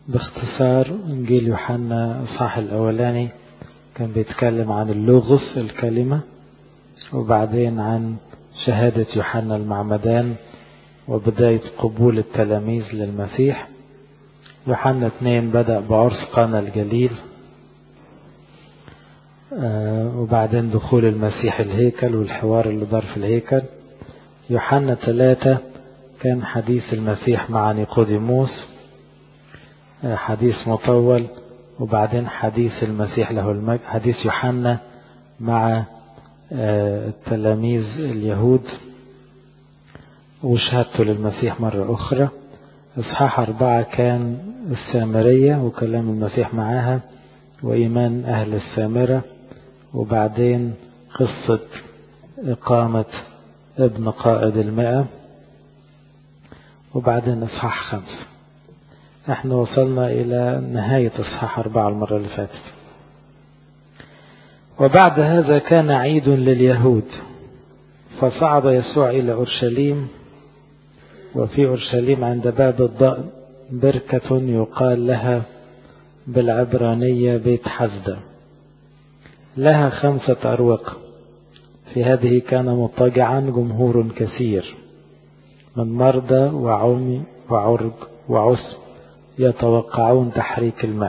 باختصار إنجيل يوحنا الصح الأولاني كان بيتكلم عن اللغز الكلمة وبعدين عن شهادة يوحنا المعمدان وبداية قبول التلاميذ للمسيح يوحنا اثنين بدأ بعرس قانا الجليل آه وبعدين دخول المسيح الهيكل والحوار اللي دار في الهيكل يوحنا ثلاثة كان حديث المسيح مع نيقوديموس آه حديث مطول وبعدين حديث المسيح له المجد حديث يوحنا مع آه التلاميذ اليهود وشهادته للمسيح مرة أخرى إصحاح أربعة كان السامرية وكلام المسيح معاها وإيمان أهل السامرة وبعدين قصة إقامة ابن قائد المئة وبعدين إصحاح خمسة احنا وصلنا إلى نهاية إصحاح أربعة المرة اللي فاتت وبعد هذا كان عيد لليهود فصعد يسوع إلى أورشليم وفي أورشليم عند باب الضأن بركة يقال لها بالعبرانية بيت حزدة لها خمسة أروقة في هذه كان مضطجعا جمهور كثير من مرضى وعمي وعرج وعسر يتوقعون تحريك الماء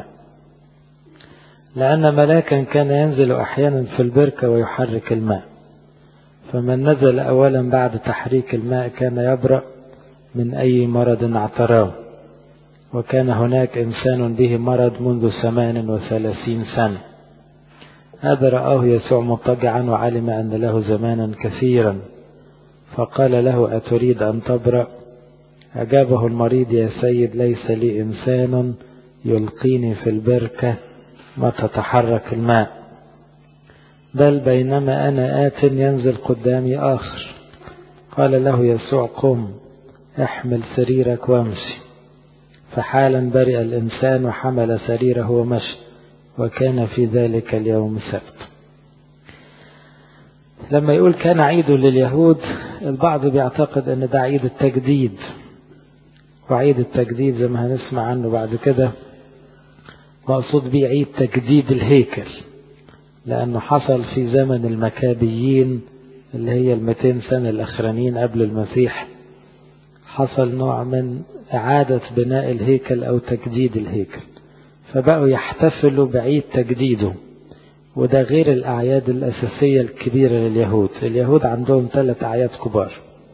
لأن ملاكا كان ينزل أحيانا في البركة ويحرك الماء فمن نزل أولا بعد تحريك الماء كان يبرأ من أي مرض اعتراه وكان هناك إنسان به مرض منذ ثمان وثلاثين سنة هذا رآه يسوع مضطجعا وعلم أن له زمانا كثيرا فقال له أتريد أن تبرأ أجابه المريض يا سيد ليس لي إنسان يلقيني في البركة ما تتحرك الماء بل بينما أنا آت ينزل قدامي آخر قال له يسوع قم احمل سريرك وامشي فحالا برئ الإنسان وحمل سريره ومشي وكان في ذلك اليوم سبت لما يقول كان عيد لليهود البعض بيعتقد ان ده عيد التجديد وعيد التجديد زي ما هنسمع عنه بعد كده مقصود بيه عيد تجديد الهيكل لأنه حصل في زمن المكابيين اللي هي المتين سنة الأخرانيين قبل المسيح حصل نوع من إعادة بناء الهيكل أو تجديد الهيكل فبقوا يحتفلوا بعيد تجديده وده غير الأعياد الأساسية الكبيرة لليهود اليهود عندهم ثلاث أعياد كبار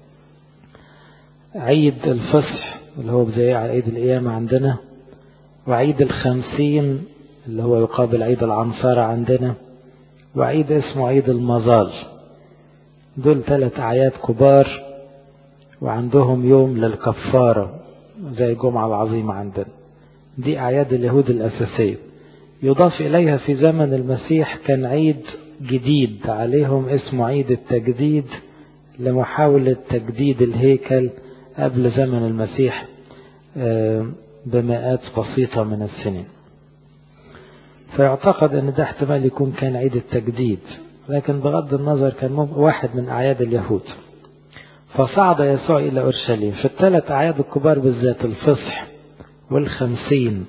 عيد الفصح اللي هو زي عيد القيامة عندنا وعيد الخمسين اللي هو يقابل عيد العنصرة عندنا وعيد اسمه عيد المظال دول ثلاث أعياد كبار وعندهم يوم للكفارة زي الجمعة العظيمة عندنا دي أعياد اليهود الأساسية يضاف إليها في زمن المسيح كان عيد جديد عليهم اسمه عيد التجديد لمحاولة تجديد الهيكل قبل زمن المسيح بمئات بسيطة من السنين فيعتقد ان ده احتمال يكون كان عيد التجديد لكن بغض النظر كان واحد من اعياد اليهود فصعد يسوع الى اورشليم في الثلاث اعياد الكبار بالذات الفصح والخمسين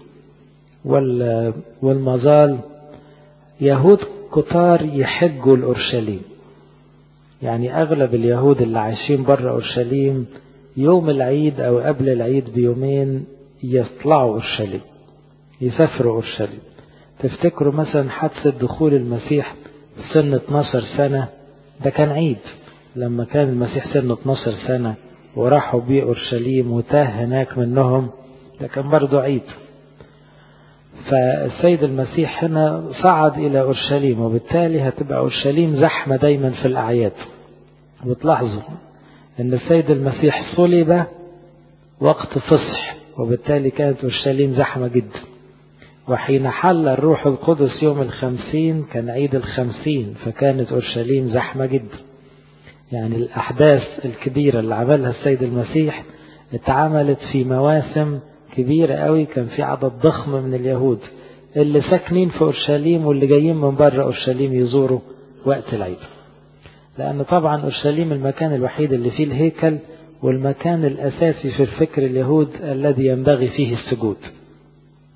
والمظال يهود كتار يحجوا لأورشليم يعني أغلب اليهود اللي عايشين بره أورشليم يوم العيد أو قبل العيد بيومين يطلعوا أورشليم يسافروا أورشليم تفتكروا مثلا حادثة دخول المسيح في سن 12 سنة ده كان عيد لما كان المسيح سن 12 سنة وراحوا بيه أورشليم وتاه هناك منهم ده كان برضه عيد فالسيد المسيح هنا صعد إلى أورشليم وبالتالي هتبقى أورشليم زحمة دايما في الأعياد وتلاحظوا أن السيد المسيح صلب وقت فصح وبالتالي كانت أورشليم زحمة جدا وحين حل الروح القدس يوم الخمسين كان عيد الخمسين فكانت أورشليم زحمة جدا يعني الأحداث الكبيرة اللي عملها السيد المسيح اتعملت في مواسم كبيرة قوي كان في عدد ضخم من اليهود اللي ساكنين في أورشليم واللي جايين من بره أورشليم يزوروا وقت العيد لأن طبعا أورشليم المكان الوحيد اللي فيه الهيكل والمكان الأساسي في الفكر اليهود الذي ينبغي فيه السجود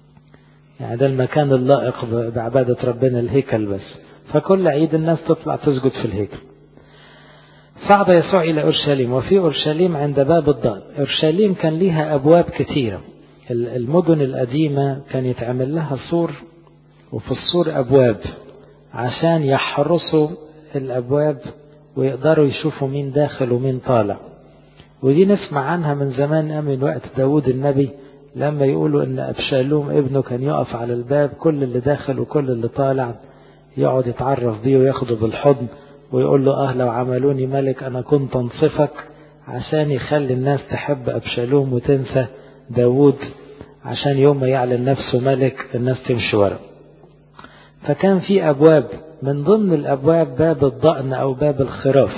يعني ده المكان اللائق بعبادة ربنا الهيكل بس فكل عيد الناس تطلع تسجد في الهيكل صعد يسوع إلى أورشليم وفي أورشليم عند باب الضأن أورشليم كان ليها أبواب كثيرة المدن القديمة كان يتعمل لها سور وفي السور أبواب عشان يحرسوا الأبواب ويقدروا يشوفوا مين داخل ومين طالع ودي نسمع عنها من زمان من وقت داود النبي لما يقولوا ان ابشالوم ابنه كان يقف على الباب كل اللي داخل وكل اللي طالع يقعد يتعرف بيه وياخده بالحضن ويقول له اه لو عملوني ملك انا كنت انصفك عشان يخلي الناس تحب ابشالوم وتنسى داود عشان يوم ما يعلن نفسه ملك الناس تمشي ورا فكان في ابواب من ضمن الابواب باب الضأن او باب الخراف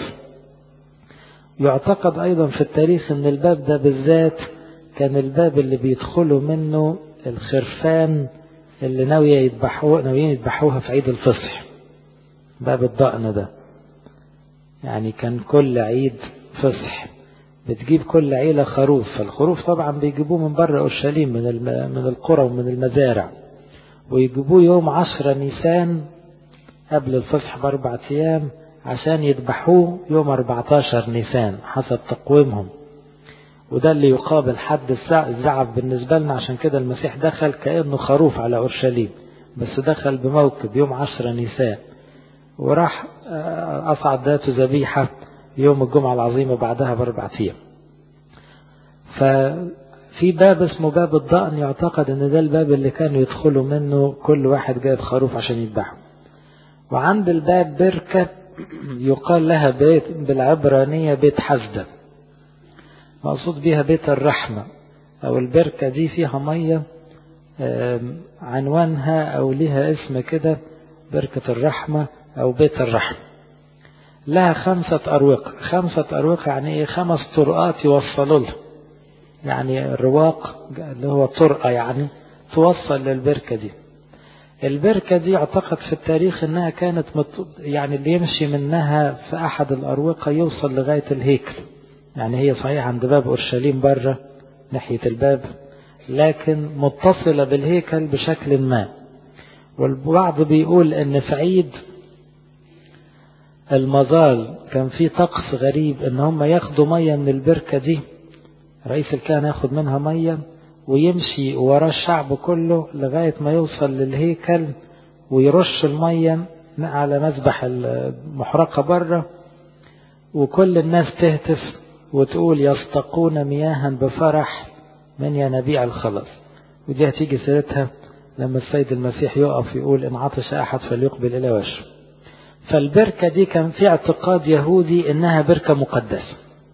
يعتقد ايضا في التاريخ ان الباب ده بالذات كان الباب اللي بيدخلوا منه الخرفان اللي ناوية يذبحوها ناويين يذبحوها في عيد الفصح باب الضأن ده يعني كان كل عيد فصح بتجيب كل عيلة خروف فالخروف طبعا بيجيبوه من بره أورشليم من من القرى ومن المزارع ويجيبوه يوم عشرة نيسان قبل الفصح بأربع أيام عشان يذبحوه يوم 14 نيسان حسب تقويمهم وده اللي يقابل حد الزعف بالنسبة لنا عشان كده المسيح دخل كأنه خروف على أورشليم بس دخل بموكب يوم عشرة نيسان وراح أصعد ذاته ذبيحة يوم الجمعة العظيمة بعدها بأربع أيام ففي باب اسمه باب الضأن يعتقد ان ده الباب اللي كانوا يدخلوا منه كل واحد جايب خروف عشان يذبحه وعند الباب بركة يقال لها بيت بالعبرانية بيت حسدة مقصود بها بيت الرحمة أو البركة دي فيها مية عنوانها أو لها اسم كده بركة الرحمة أو بيت الرحمة لها خمسة أروقة خمسة أروقة يعني إيه خمس طرقات يوصلوا لها يعني الرواق اللي هو طرقة يعني توصل للبركة دي البركة دي اعتقد في التاريخ انها كانت مت... يعني اللي يمشي منها في احد الاروقة يوصل لغاية الهيكل يعني هي صحيح عند باب اورشليم بره ناحية الباب لكن متصلة بالهيكل بشكل ما والبعض بيقول ان في عيد المظال كان في طقس غريب ان هم ياخدوا مية من البركة دي رئيس الكهنة ياخد منها مية ويمشي وراه الشعب كله لغاية ما يوصل للهيكل ويرش المية على مذبح المحرقة بره وكل الناس تهتف وتقول يستقون مياها بفرح من ينابيع الخلاص ودي هتيجي سيرتها لما السيد المسيح يقف يقول إن عطش أحد فليقبل إلى وشره فالبركة دي كان في اعتقاد يهودي إنها بركة مقدسة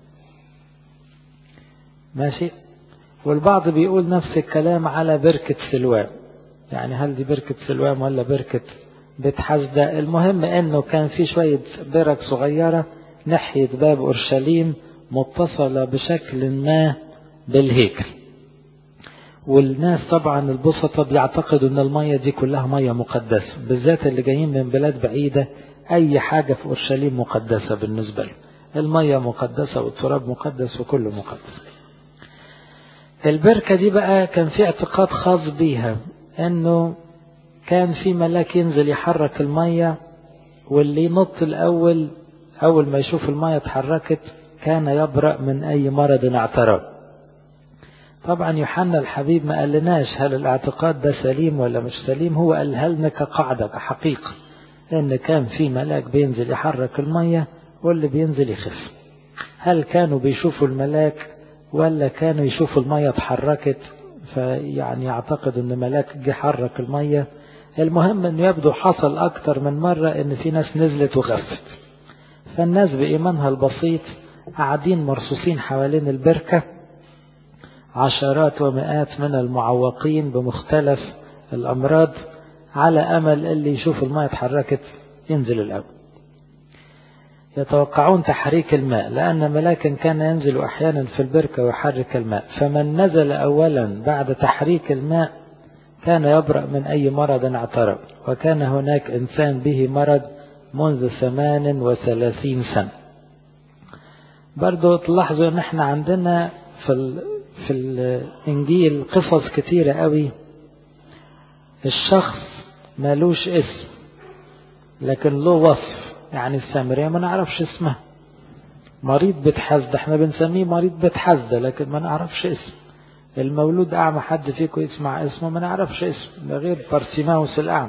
ماشي والبعض بيقول نفس الكلام على بركة سلوان يعني هل دي بركة سلوان ولا بركة بيت حسدة المهم انه كان في شوية برك صغيرة ناحية باب اورشليم متصلة بشكل ما بالهيكل والناس طبعا البسطة بيعتقدوا ان المية دي كلها مية مقدسة بالذات اللي جايين من بلاد بعيدة اي حاجة في اورشليم مقدسة بالنسبة لهم المية مقدسة والتراب مقدس وكله مقدس البركة دي بقى كان في اعتقاد خاص بيها انه كان في ملاك ينزل يحرك المية واللي ينط الاول اول ما يشوف المية اتحركت كان يبرأ من اي مرض اعتراه طبعا يوحنا الحبيب ما قالناش هل الاعتقاد ده سليم ولا مش سليم هو قالها لنا كقاعدة كحقيقة ان كان في ملاك بينزل يحرك المية واللي بينزل يخف هل كانوا بيشوفوا الملاك ولا كانوا يشوفوا المية اتحركت فيعني يعتقد ان ملاك جه حرك المية المهم انه يبدو حصل اكتر من مرة ان في ناس نزلت وخفت فالناس بإيمانها البسيط قاعدين مرصوصين حوالين البركة عشرات ومئات من المعوقين بمختلف الأمراض على أمل اللي يشوف الماء اتحركت ينزل الأول يتوقعون تحريك الماء لأن ملاكا كان ينزل أحيانا في البركة ويحرك الماء فمن نزل أولا بعد تحريك الماء كان يبرأ من أي مرض اعترض وكان هناك إنسان به مرض منذ ثمان وثلاثين سنة برضو تلاحظوا ان احنا عندنا في, في الانجيل قصص كتيرة قوي الشخص مالوش اسم لكن له وصف يعني السامرية ما نعرفش اسمها مريض بتحزد احنا بنسميه مريض بتحزد لكن ما نعرفش اسم المولود أعمى حد فيكم يسمع اسمه ما نعرفش اسم ده غير بارسيماوس الأعمى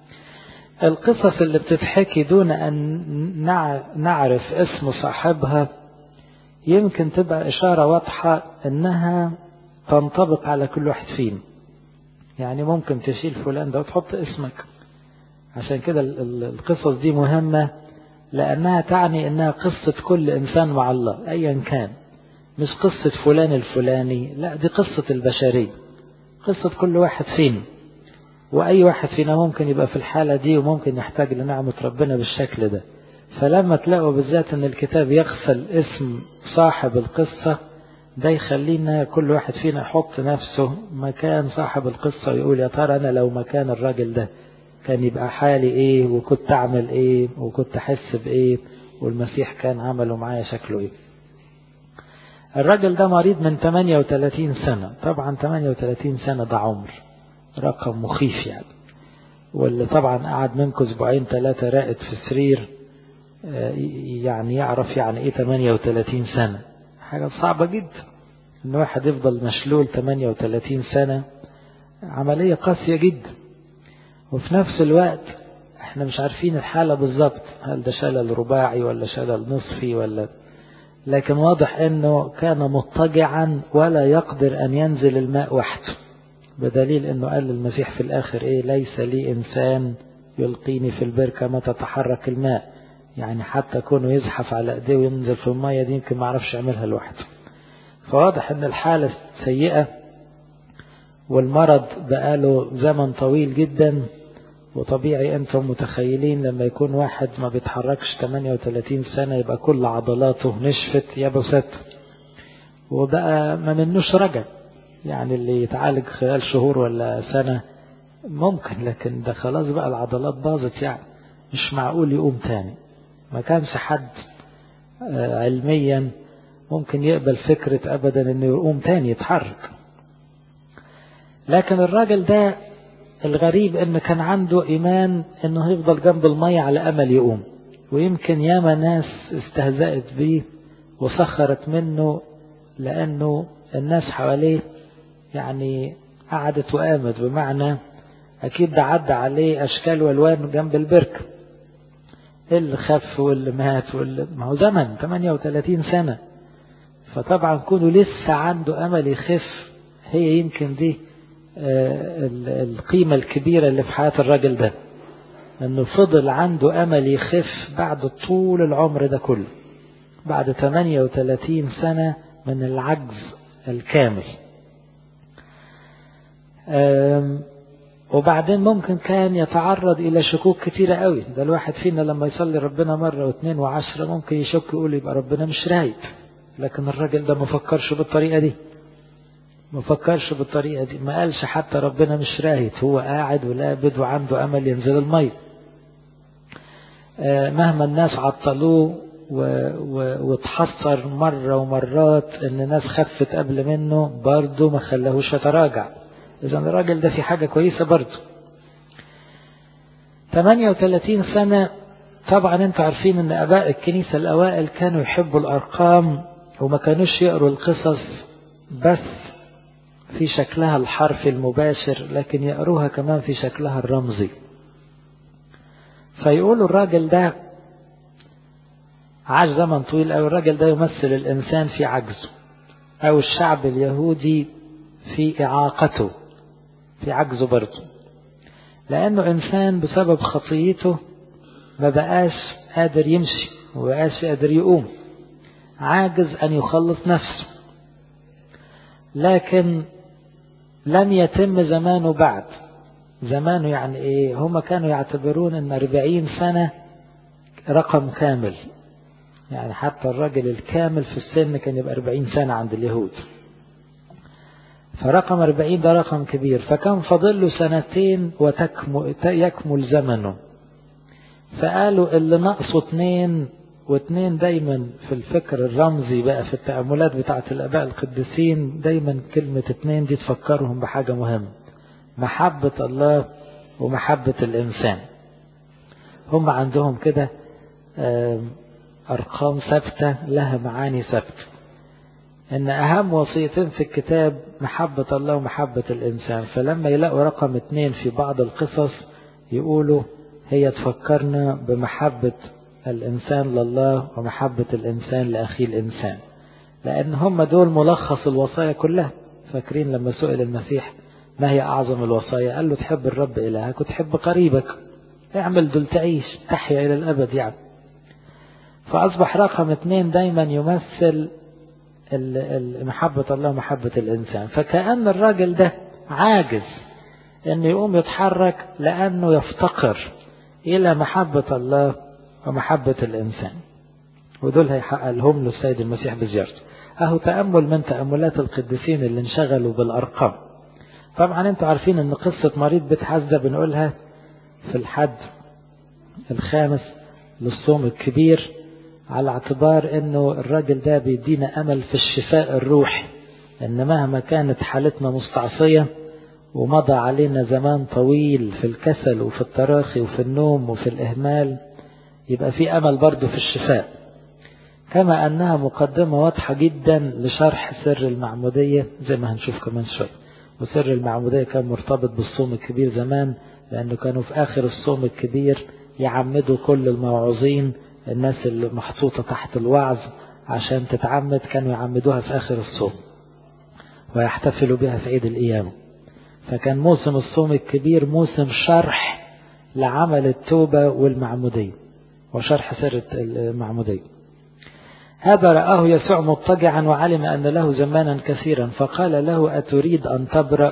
القصص اللي بتتحكي دون أن نعرف اسم صاحبها يمكن تبقى إشارة واضحة أنها تنطبق على كل واحد فينا يعني ممكن تشيل فلان ده وتحط اسمك عشان كده القصص دي مهمة لأنها تعني أنها قصة كل إنسان مع الله أيا كان مش قصة فلان الفلاني لا دي قصة البشرية قصة كل واحد فينا وأي واحد فينا ممكن يبقى في الحالة دي وممكن يحتاج لنعمة ربنا بالشكل ده فلما تلاقوا بالذات أن الكتاب يغسل اسم صاحب القصة ده يخلينا كل واحد فينا يحط نفسه مكان صاحب القصة ويقول يا ترى أنا لو مكان الراجل ده كان يبقى حالي إيه وكنت أعمل إيه وكنت أحس بإيه والمسيح كان عمله معايا شكله إيه الراجل ده مريض من 38 سنة طبعا 38 سنة ده عمر رقم مخيف يعني واللي طبعا قعد منكم اسبوعين ثلاثة راقد في سرير يعني يعرف يعني ايه 38 سنة حاجة صعبة جدا ان واحد يفضل مشلول 38 سنة عملية قاسية جدا وفي نفس الوقت احنا مش عارفين الحالة بالظبط هل ده شلل رباعي ولا شلل نصفي ولا لكن واضح انه كان مضطجعا ولا يقدر ان ينزل الماء وحده بدليل انه قال للمسيح في الاخر ايه ليس لي انسان يلقيني في البركة ما تتحرك الماء يعني حتى كونه يزحف على ايديه وينزل في المية دي يمكن ما عرفش يعملها لوحده فواضح ان الحالة سيئة والمرض بقاله زمن طويل جدا وطبيعي انتم متخيلين لما يكون واحد ما بيتحركش 38 سنة يبقى كل عضلاته نشفت يبست وبقى ما منوش رجع يعني اللي يتعالج خلال شهور ولا سنة ممكن لكن ده خلاص بقى العضلات باظت يعني مش معقول يقوم تاني ما كانش حد علميا ممكن يقبل فكرة ابدا انه يقوم تاني يتحرك لكن الراجل ده الغريب انه كان عنده ايمان انه هيفضل جنب المية على امل يقوم ويمكن ياما ناس استهزأت بيه وسخرت منه لانه الناس حواليه يعني قعدت وقامت بمعنى اكيد ده عدى عليه اشكال والوان جنب البركة اللي خف واللي مات واللي ما هو زمن 38 سنة فطبعا كونه لسه عنده امل يخف هي يمكن دي القيمة الكبيرة اللي في حياة الراجل ده انه فضل عنده امل يخف بعد طول العمر ده كله بعد 38 سنة من العجز الكامل وبعدين ممكن كان يتعرض الى شكوك كتيرة قوي ده الواحد فينا لما يصلي ربنا مرة واثنين وعشرة ممكن يشك يقول يبقى ربنا مش رايد لكن الراجل ده ما فكرش بالطريقة دي ما فكرش بالطريقة دي ما قالش حتى ربنا مش راهد هو قاعد ولابد وعنده أمل ينزل المية مهما الناس عطلوه وتحصر مرة ومرات ان ناس خفت قبل منه برضه ما خلاهوش يتراجع اذا الراجل ده في حاجة كويسة برضه 38 سنة طبعا انتوا عارفين ان اباء الكنيسة الاوائل كانوا يحبوا الارقام وما كانوش يقروا القصص بس في شكلها الحرفي المباشر لكن يقروها كمان في شكلها الرمزي فيقولوا الراجل ده عاش زمن طويل أو الراجل ده يمثل الإنسان في عجزه أو الشعب اليهودي في إعاقته في عجزه برضه لأنه إنسان بسبب خطيته ما بقاش قادر يمشي وبقاش قادر يقوم عاجز أن يخلص نفسه لكن لم يتم زمانه بعد زمانه يعني ايه هم كانوا يعتبرون ان أربعين سنة رقم كامل يعني حتى الرجل الكامل في السن كان يبقى أربعين سنة عند اليهود فرقم أربعين ده رقم كبير فكان فاضل له سنتين ويكمل زمنه فقالوا اللي نقصه اتنين واتنين دايما في الفكر الرمزي بقى في التأملات بتاعة الآباء القديسين دايما كلمة اتنين دي تفكرهم بحاجة مهمة محبة الله ومحبة الإنسان هم عندهم كده أرقام ثابتة لها معاني ثابتة إن أهم وصيتين في الكتاب محبة الله ومحبة الإنسان فلما يلاقوا رقم اتنين في بعض القصص يقولوا هي تفكرنا بمحبة الإنسان لله ومحبة الإنسان لأخيه الإنسان لأن هم دول ملخص الوصايا كلها فاكرين لما سئل المسيح ما هي أعظم الوصايا قال له تحب الرب إلهك وتحب قريبك اعمل دول تعيش تحيا إلى الأبد يعني فأصبح رقم اثنين دايما يمثل محبة الله ومحبة الإنسان فكأن الراجل ده عاجز أنه يقوم يتحرك لأنه يفتقر إلى محبة الله ومحبة الإنسان ودول هيحقق لهم له السيد المسيح بزيارته أهو تأمل من تأملات القديسين اللي انشغلوا بالأرقام طبعا انتوا عارفين ان قصة مريض بيت حزدة بنقولها في الحد الخامس للصوم الكبير على اعتبار انه الراجل ده بيدينا امل في الشفاء الروحي ان مهما كانت حالتنا مستعصية ومضى علينا زمان طويل في الكسل وفي التراخي وفي النوم وفي الاهمال يبقى في امل برضه في الشفاء كما انها مقدمة واضحة جدا لشرح سر المعمودية زي ما هنشوف كمان شوية وسر المعمودية كان مرتبط بالصوم الكبير زمان لأنه كانوا في آخر الصوم الكبير يعمدوا كل الموعوظين الناس اللي محطوطة تحت الوعظ عشان تتعمد كانوا يعمدوها في آخر الصوم ويحتفلوا بها في عيد القيامة فكان موسم الصوم الكبير موسم شرح لعمل التوبة والمعمودية وشرح سر المعمودية هذا رآه يسوع مضطجعا وعلم أن له زمانا كثيرا فقال له أتريد أن تبرأ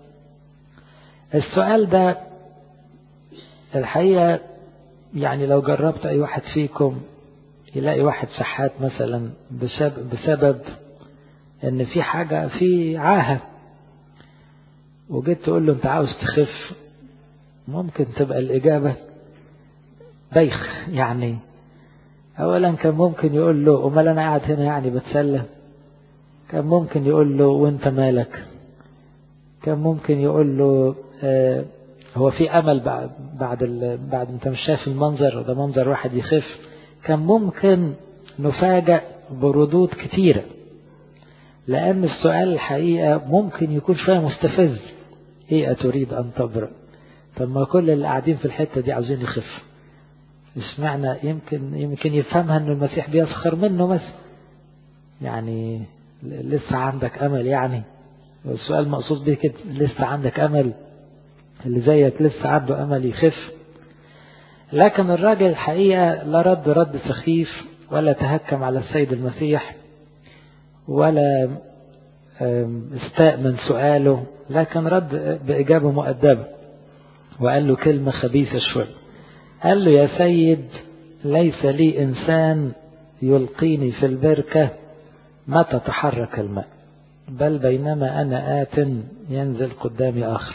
السؤال ده الحقيقة يعني لو جربت أي واحد فيكم يلاقي واحد شحات مثلا بسبب, بسبب ان في حاجة في عاهة وجيت تقول له انت عاوز تخف ممكن تبقى الإجابة بيخ يعني اولا كان ممكن يقول له امال انا قاعد هنا يعني بتسلى كان ممكن يقول له وانت مالك كان ممكن يقول له آه هو في امل بعد بعد ال... بعد انت مش شايف المنظر ده منظر واحد يخف كان ممكن نفاجأ بردود كتيرة لأن السؤال الحقيقة ممكن يكون شوية مستفز ايه أتريد أن تبرأ طب ما كل اللي قاعدين في الحتة دي عاوزين يخفوا مش معنى يمكن يمكن يفهمها ان المسيح بيسخر منه مثلا يعني لسه عندك امل يعني السؤال مقصود به كده لسه عندك امل اللي زيك لسه عنده امل يخف لكن الراجل الحقيقة لا رد رد سخيف ولا تهكم على السيد المسيح ولا استاء من سؤاله لكن رد بإجابة مؤدبة وقال له كلمة خبيثة شوية قال له يا سيد ليس لي إنسان يلقيني في البركة متى تحرك الماء بل بينما أنا آت ينزل قدامي آخر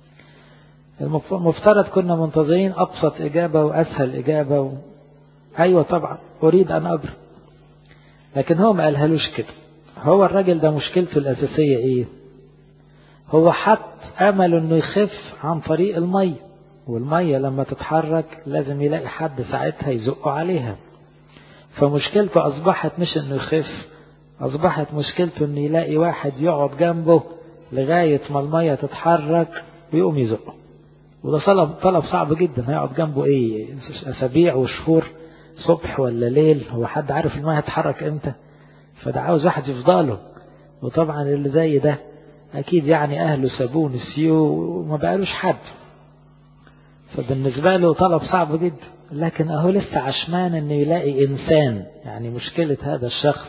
المفترض كنا منتظرين أبسط إجابة وأسهل إجابة و... أيوة طبعا أريد أن أبرد لكن هو ما قالهالوش كده هو الراجل ده مشكلته الأساسية إيه هو حط أمل أنه يخف عن طريق المية والمية لما تتحرك لازم يلاقي حد ساعتها يزقه عليها فمشكلته أصبحت مش أنه يخف أصبحت مشكلته أنه يلاقي واحد يقعد جنبه لغاية ما المية تتحرك ويقوم يزقه وده طلب طلب صعب جدا هيقعد جنبه ايه اسابيع وشهور صبح ولا ليل هو حد عارف المية هتتحرك امتى فده عاوز واحد يفضله وطبعا اللي زي ده اكيد يعني اهله سابوه نسيوه وما بقالوش حد فبالنسبة له طلب صعب جدا لكن اهو لسه عشمان انه يلاقي انسان يعني مشكلة هذا الشخص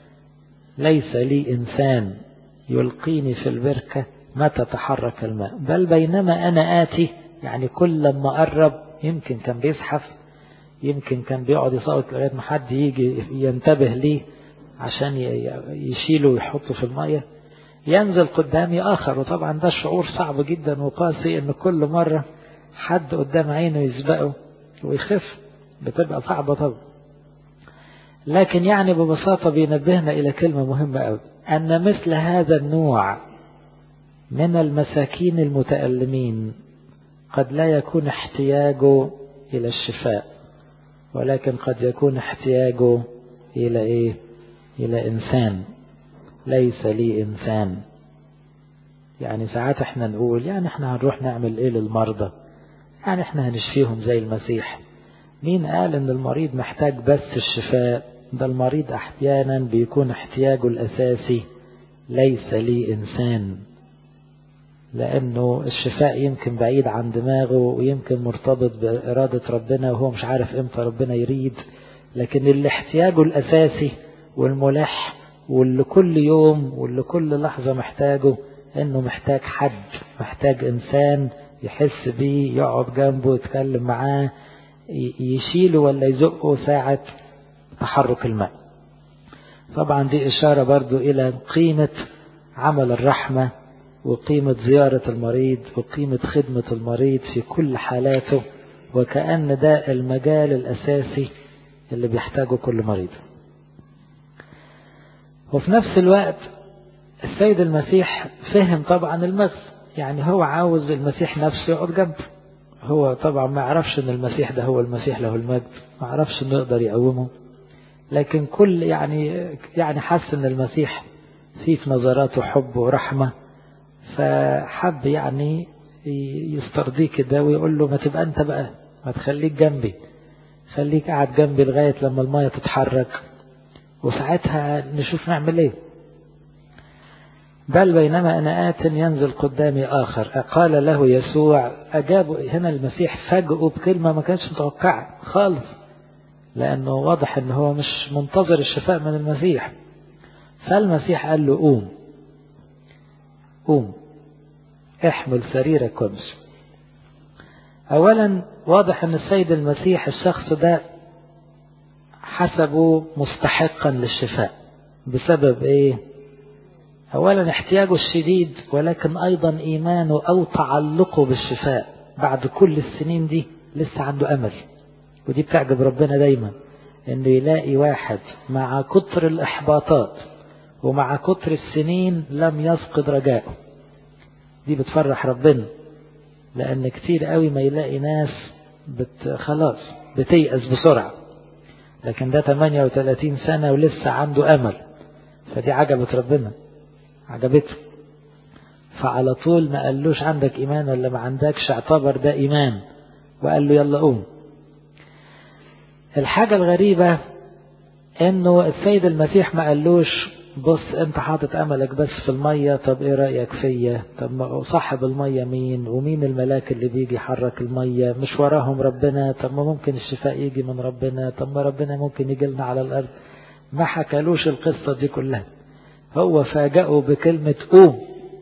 ليس لي انسان يلقيني في البركة متى تحرك الماء بل بينما انا اتي يعني كل لما قرب يمكن كان بيزحف يمكن كان بيقعد يصوت لغاية ما حد يجي ينتبه ليه عشان يشيله ويحطه في المية ينزل قدامي آخر وطبعا ده شعور صعب جدا وقاسي ان كل مرة حد قدام عينه يسبقه ويخف بتبقى صعبة طبعا لكن يعني ببساطة بينبهنا إلى كلمة مهمة أوي أن مثل هذا النوع من المساكين المتألمين قد لا يكون احتياجه إلى الشفاء ولكن قد يكون احتياجه إلى إيه إلى إنسان ليس لي إنسان يعني ساعات احنا نقول يعني احنا هنروح نعمل ايه للمرضى يعني احنا هنشفيهم زي المسيح مين قال ان المريض محتاج بس الشفاء ده المريض احيانا بيكون احتياجه الاساسي ليس لي انسان لانه الشفاء يمكن بعيد عن دماغه ويمكن مرتبط بارادة ربنا وهو مش عارف امتى ربنا يريد لكن اللي احتياجه الاساسي والملح واللي كل يوم واللي كل لحظة محتاجه انه محتاج حد محتاج انسان يحس بيه يقعد جنبه يتكلم معاه يشيله ولا يزقه ساعة تحرك الماء طبعا دي اشارة برضو الى قيمة عمل الرحمة وقيمة زيارة المريض وقيمة خدمة المريض في كل حالاته وكأن ده المجال الاساسي اللي بيحتاجه كل مريض وفي نفس الوقت السيد المسيح فهم طبعا المغز يعني هو عاوز المسيح نفسه يقعد جنبه هو طبعا ما يعرفش ان المسيح ده هو المسيح له المجد ما يعرفش انه يقدر يقومه لكن كل يعني يعني حس ان المسيح فيه في نظراته حب ورحمة فحب يعني يسترضيه كده ويقول له ما تبقى انت بقى ما تخليك جنبي خليك قاعد جنبي لغاية لما المية تتحرك وساعتها نشوف نعمل ايه بل بينما أنا آت ينزل قدامي آخر قال له يسوع أجاب هنا المسيح فاجئه بكلمة ما كانش متوقعة خالص لأنه واضح أنه هو مش منتظر الشفاء من المسيح فالمسيح قال له قوم قوم احمل سريرك وامشي أولا واضح أن السيد المسيح الشخص ده حسبه مستحقا للشفاء بسبب ايه اولا احتياجه الشديد ولكن ايضا ايمانه او تعلقه بالشفاء بعد كل السنين دي لسه عنده امل ودي بتعجب ربنا دايما انه يلاقي واحد مع كتر الاحباطات ومع كتر السنين لم يفقد رجائه دي بتفرح ربنا لان كتير قوي ما يلاقي ناس بت خلاص بتيأس بسرعة لكن ده 38 سنة ولسه عنده امل فدي عجبت ربنا عجبته فعلى طول ما قالوش عندك ايمان ولا ما عندكش اعتبر ده ايمان وقال له يلا قوم الحاجة الغريبة انه السيد المسيح ما قالوش بص انت حاطط املك بس في المية طب ايه رأيك فيا طب صاحب المية مين ومين الملاك اللي بيجي يحرك المية مش وراهم ربنا طب ما ممكن الشفاء يجي من ربنا طب ما ربنا ممكن يجي لنا على الارض ما حكالوش القصة دي كلها هو فاجأه بكلمة قوم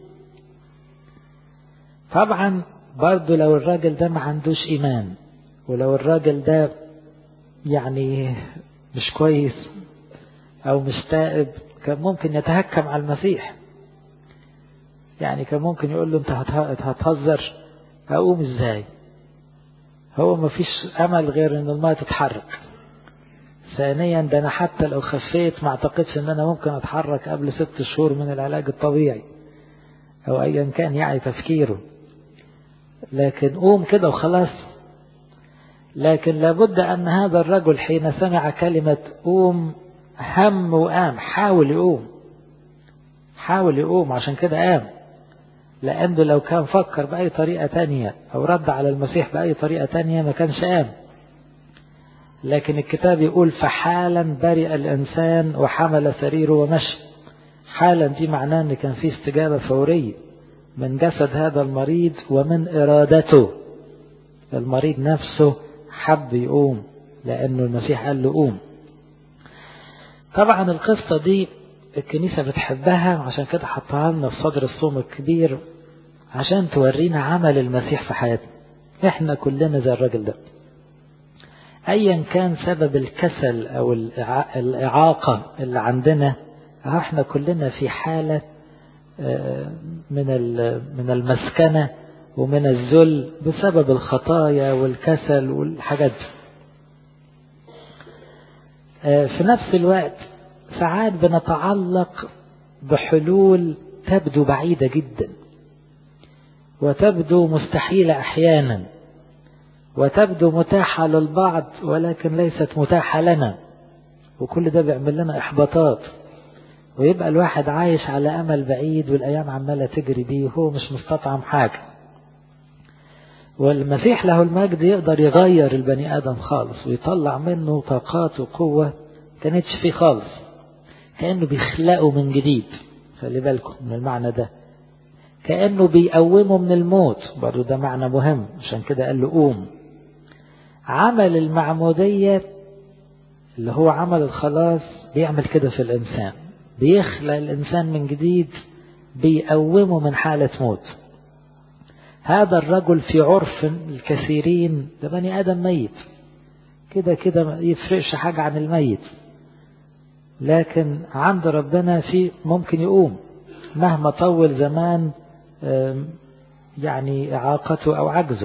طبعا برضو لو الراجل ده ما عندوش ايمان ولو الراجل ده يعني مش كويس او مش تائب كان ممكن يتهكم على المسيح يعني كان ممكن يقول له انت هتهزر اقوم ازاي هو ما فيش امل غير ان الماء تتحرك ثانيا ده انا حتى لو خفيت ما اعتقدش ان انا ممكن اتحرك قبل ست شهور من العلاج الطبيعي او ايا كان يعني تفكيره لكن قوم كده وخلاص لكن لابد ان هذا الرجل حين سمع كلمة قوم هم وقام حاول يقوم حاول يقوم عشان كده قام لأنه لو كان فكر بأي طريقة تانية أو رد على المسيح بأي طريقة تانية ما كانش قام لكن الكتاب يقول فحالا برئ الإنسان وحمل سريره ومشى حالا دي معناه أن كان في استجابة فورية من جسد هذا المريض ومن إرادته المريض نفسه حب يقوم لأنه المسيح قال له قوم طبعا القصة دي الكنيسة بتحبها عشان كده حطها لنا في صدر الصوم الكبير عشان تورينا عمل المسيح في حياتنا احنا كلنا زي الراجل ده ايا كان سبب الكسل او الاعاقة اللي عندنا احنا كلنا في حالة من من المسكنة ومن الذل بسبب الخطايا والكسل والحاجات دي في نفس الوقت ساعات بنتعلق بحلول تبدو بعيدة جدا وتبدو مستحيلة أحيانا وتبدو متاحة للبعض ولكن ليست متاحة لنا وكل ده بيعمل لنا إحباطات ويبقى الواحد عايش على أمل بعيد والأيام عمالة تجري بيه وهو مش مستطعم حاجة والمسيح له المجد يقدر يغير البني آدم خالص ويطلع منه طاقات وقوة كانتش فيه خالص كأنه بيخلقه من جديد خلي بالكم من المعنى ده كأنه بيقومه من الموت برضو ده معنى مهم عشان كده قال له قوم عمل المعمودية اللي هو عمل الخلاص بيعمل كده في الإنسان بيخلق الإنسان من جديد بيقومه من حالة موت هذا الرجل في عرف الكثيرين ده بني آدم ميت كده كده ما يفرقش حاجة عن الميت لكن عند ربنا في ممكن يقوم مهما طول زمان يعني إعاقته أو عجزه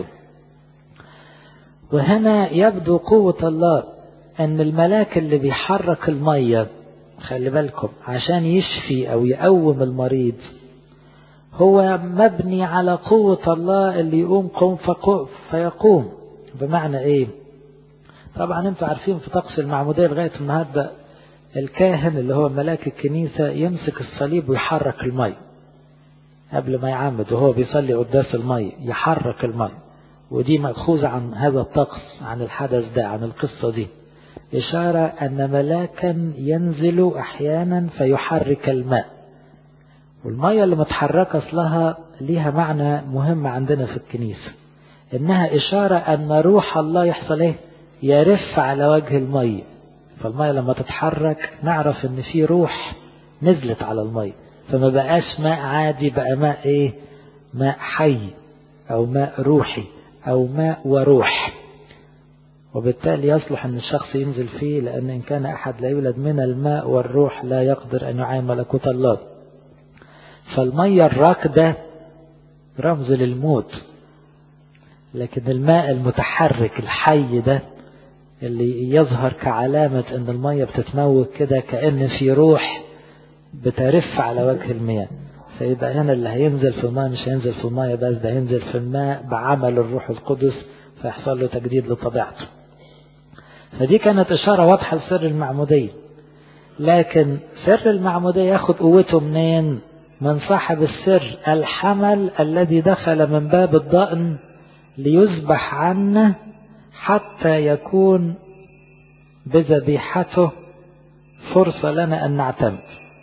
وهنا يبدو قوة الله أن الملاك اللي بيحرك المية خلي بالكم عشان يشفي أو يقوم المريض هو مبني على قوة الله اللي يقوم قوم فيقوم بمعنى ايه طبعا انتوا عارفين في طقس المعمودية لغاية النهاردة الكاهن اللي هو ملاك الكنيسة يمسك الصليب ويحرك المي قبل ما يعمد وهو بيصلي قداس المي يحرك المي ودي مأخوذة عن هذا الطقس عن الحدث ده عن القصة دي إشارة أن ملاكا ينزل أحيانا فيحرك الماء والمية اللي متحركة أصلها ليها معنى مهم عندنا في الكنيسة إنها إشارة أن روح الله يحصل إيه يرف على وجه المية فالمية لما تتحرك نعرف إن في روح نزلت على المية فما بقاش ماء عادي بقى ماء إيه ماء حي أو ماء روحي أو ماء وروح وبالتالي يصلح أن الشخص ينزل فيه لأن إن كان أحد لا يولد من الماء والروح لا يقدر أن يعاين ملكوت الله فالمية الراكدة رمز للموت لكن الماء المتحرك الحي ده اللي يظهر كعلامة ان المية بتتموج كده كأن في روح بترف على وجه المياه فيبقى هنا اللي هينزل في الماء مش هينزل في الماء بس ده هينزل في الماء بعمل الروح القدس فيحصل له تجديد لطبيعته فدي كانت إشارة واضحة لسر المعمودية لكن سر المعمودية ياخد قوته منين من صاحب السر الحمل الذي دخل من باب الضأن ليذبح عنا حتى يكون بذبيحته فرصة لنا أن نعتمد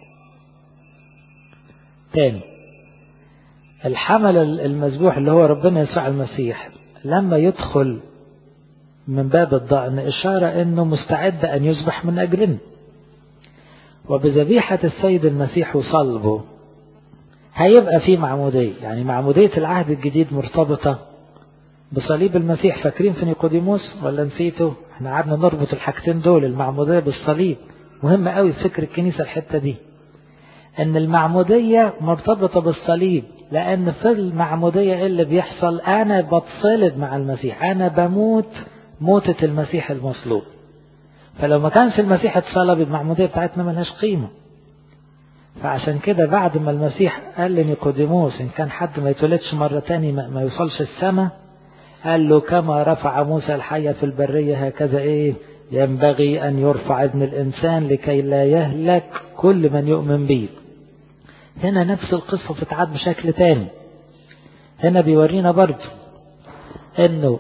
تاني الحمل المذبوح اللي هو ربنا يسوع المسيح لما يدخل من باب الضأن إشارة أنه مستعد أن يذبح من أجلنا وبذبيحة السيد المسيح وصلبه هيبقى في معمودية يعني معمودية العهد الجديد مرتبطة بصليب المسيح فاكرين في نيقوديموس ولا نسيته احنا قعدنا نربط الحاجتين دول المعمودية بالصليب مهم قوي في فكر الكنيسة الحتة دي ان المعمودية مرتبطة بالصليب لان في المعمودية ايه اللي بيحصل انا بتصلب مع المسيح انا بموت موتة المسيح المصلوب فلو ما كانش المسيح اتصلب المعمودية بتاعتنا ملهاش قيمة فعشان كده بعد ما المسيح قال لنيقوديموس ان كان حد ما يتولدش مرة تاني ما يوصلش السماء قال له كما رفع موسى الحية في البرية هكذا ايه ينبغي ان يرفع ابن الانسان لكي لا يهلك كل من يؤمن به هنا نفس القصة بتتعاد بشكل تاني هنا بيورينا برضو انه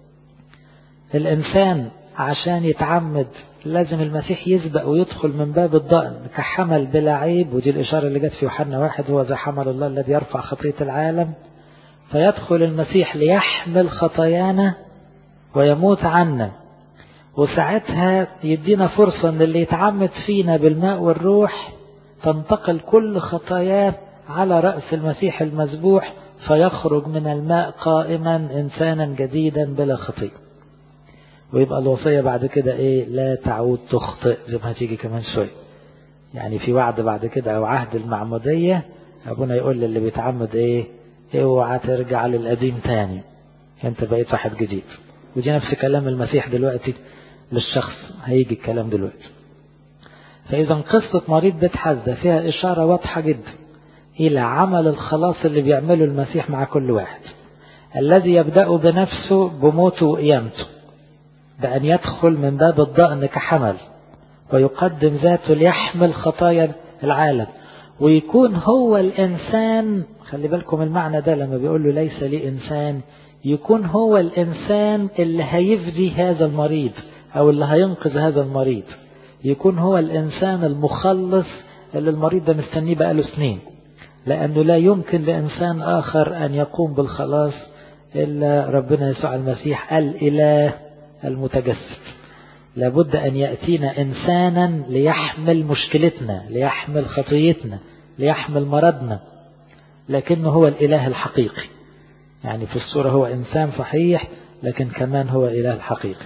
الانسان عشان يتعمد لازم المسيح يسبق ويدخل من باب الضأن كحمل بلا عيب ودي الإشارة اللي جت في يوحنا واحد هو ذا حمل الله الذي يرفع خطية العالم فيدخل المسيح ليحمل خطايانا ويموت عنا وساعتها يدينا فرصة ان اللي يتعمد فينا بالماء والروح تنتقل كل خطاياه على رأس المسيح المذبوح فيخرج من الماء قائما إنسانا جديدا بلا خطيئة ويبقى الوصية بعد كده ايه لا تعود تخطئ زي ما هتيجي كمان شوية يعني في وعد بعد كده او عهد المعمودية ابونا يقول للي بيتعمد ايه اوعى ترجع للقديم تاني انت بقيت واحد جديد ودي نفس كلام المسيح دلوقتي للشخص هيجي الكلام دلوقتي فاذا قصة مريض بيت حزة فيها اشارة واضحة جدا إلى عمل الخلاص اللي بيعمله المسيح مع كل واحد الذي يبدأ بنفسه بموته وقيامته بأن يدخل من باب الضأن كحمل ويقدم ذاته ليحمل خطايا العالم ويكون هو الإنسان خلي بالكم المعنى ده لما بيقول له ليس لي إنسان يكون هو الإنسان اللي هيفدي هذا المريض أو اللي هينقذ هذا المريض يكون هو الإنسان المخلص اللي المريض ده مستنيه بقاله سنين لأنه لا يمكن لإنسان آخر أن يقوم بالخلاص إلا ربنا يسوع المسيح الإله المتجسد لابد أن يأتينا إنسانا ليحمل مشكلتنا ليحمل خطيتنا ليحمل مرضنا لكنه هو الإله الحقيقي يعني في الصورة هو إنسان صحيح لكن كمان هو إله الحقيقي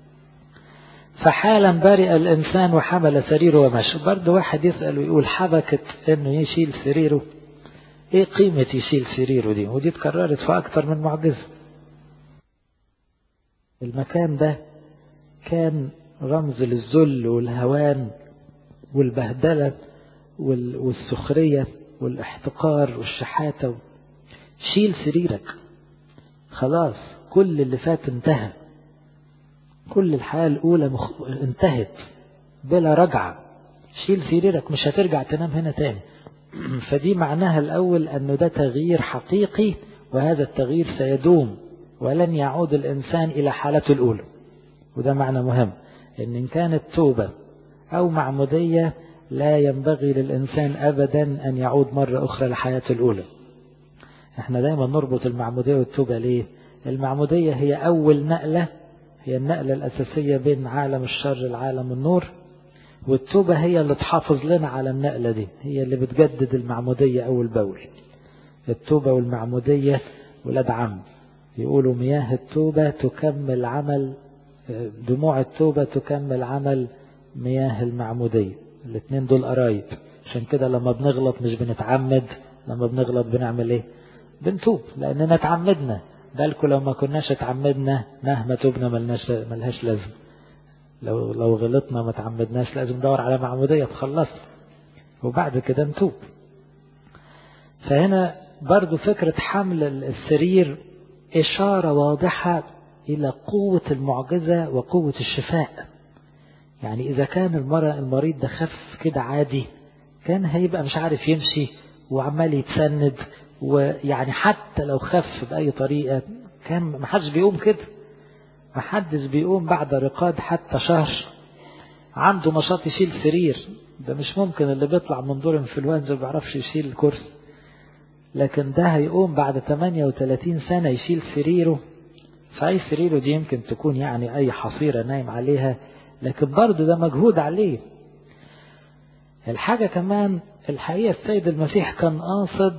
فحالا برئ الإنسان وحمل سريره ومشى برضه واحد يسأل ويقول حبكت إنه يشيل سريره إيه قيمة يشيل سريره دي ودي اتكررت في أكتر من معجزة المكان ده كان رمز للذل والهوان والبهدلة والسخرية والاحتقار والشحاتة شيل سريرك خلاص كل اللي فات انتهى كل الحياة الأولى مخ... انتهت بلا رجعة شيل سريرك مش هترجع تنام هنا تاني فدي معناها الأول أنه ده تغيير حقيقي وهذا التغيير سيدوم ولن يعود الإنسان إلى حالته الأولى وده معنى مهم إن, إن كانت توبة أو معمودية لا ينبغي للإنسان أبدا أن يعود مرة أخرى لحياته الأولى احنا دايما نربط المعمودية والتوبة ليه المعمودية هي أول نقلة هي النقلة الأساسية بين عالم الشر لعالم النور والتوبة هي اللي تحافظ لنا على النقلة دي هي اللي بتجدد المعمودية أول بول التوبة والمعمودية ولاد عم يقولوا مياه التوبة تكمل عمل دموع التوبة تكمل عمل مياه المعمودية الاثنين دول قرايب عشان كده لما بنغلط مش بنتعمد لما بنغلط بنعمل ايه بنتوب لاننا اتعمدنا بالكم لو ما كناش اتعمدنا مهما توبنا ملناش ملهاش لازم لو لو غلطنا ما تعمدناش لازم ندور على معمودية تخلص وبعد كده نتوب فهنا برضو فكرة حمل السرير إشارة واضحة إلى قوة المعجزة وقوة الشفاء يعني إذا كان المرأة المريض ده خف كده عادي كان هيبقى مش عارف يمشي وعمال يتسند ويعني حتى لو خف بأي طريقة كان ما حدش بيقوم كده ما حدش بيقوم بعد رقاد حتى شهر عنده نشاط يشيل سرير ده مش ممكن اللي بيطلع من دور انفلونزا ما بيعرفش يشيل الكرسي لكن ده هيقوم بعد 38 سنة يشيل سريره فأي سريره دي يمكن تكون يعني أي حصيرة نايم عليها لكن برضه ده مجهود عليه الحاجة كمان الحقيقة السيد المسيح كان قاصد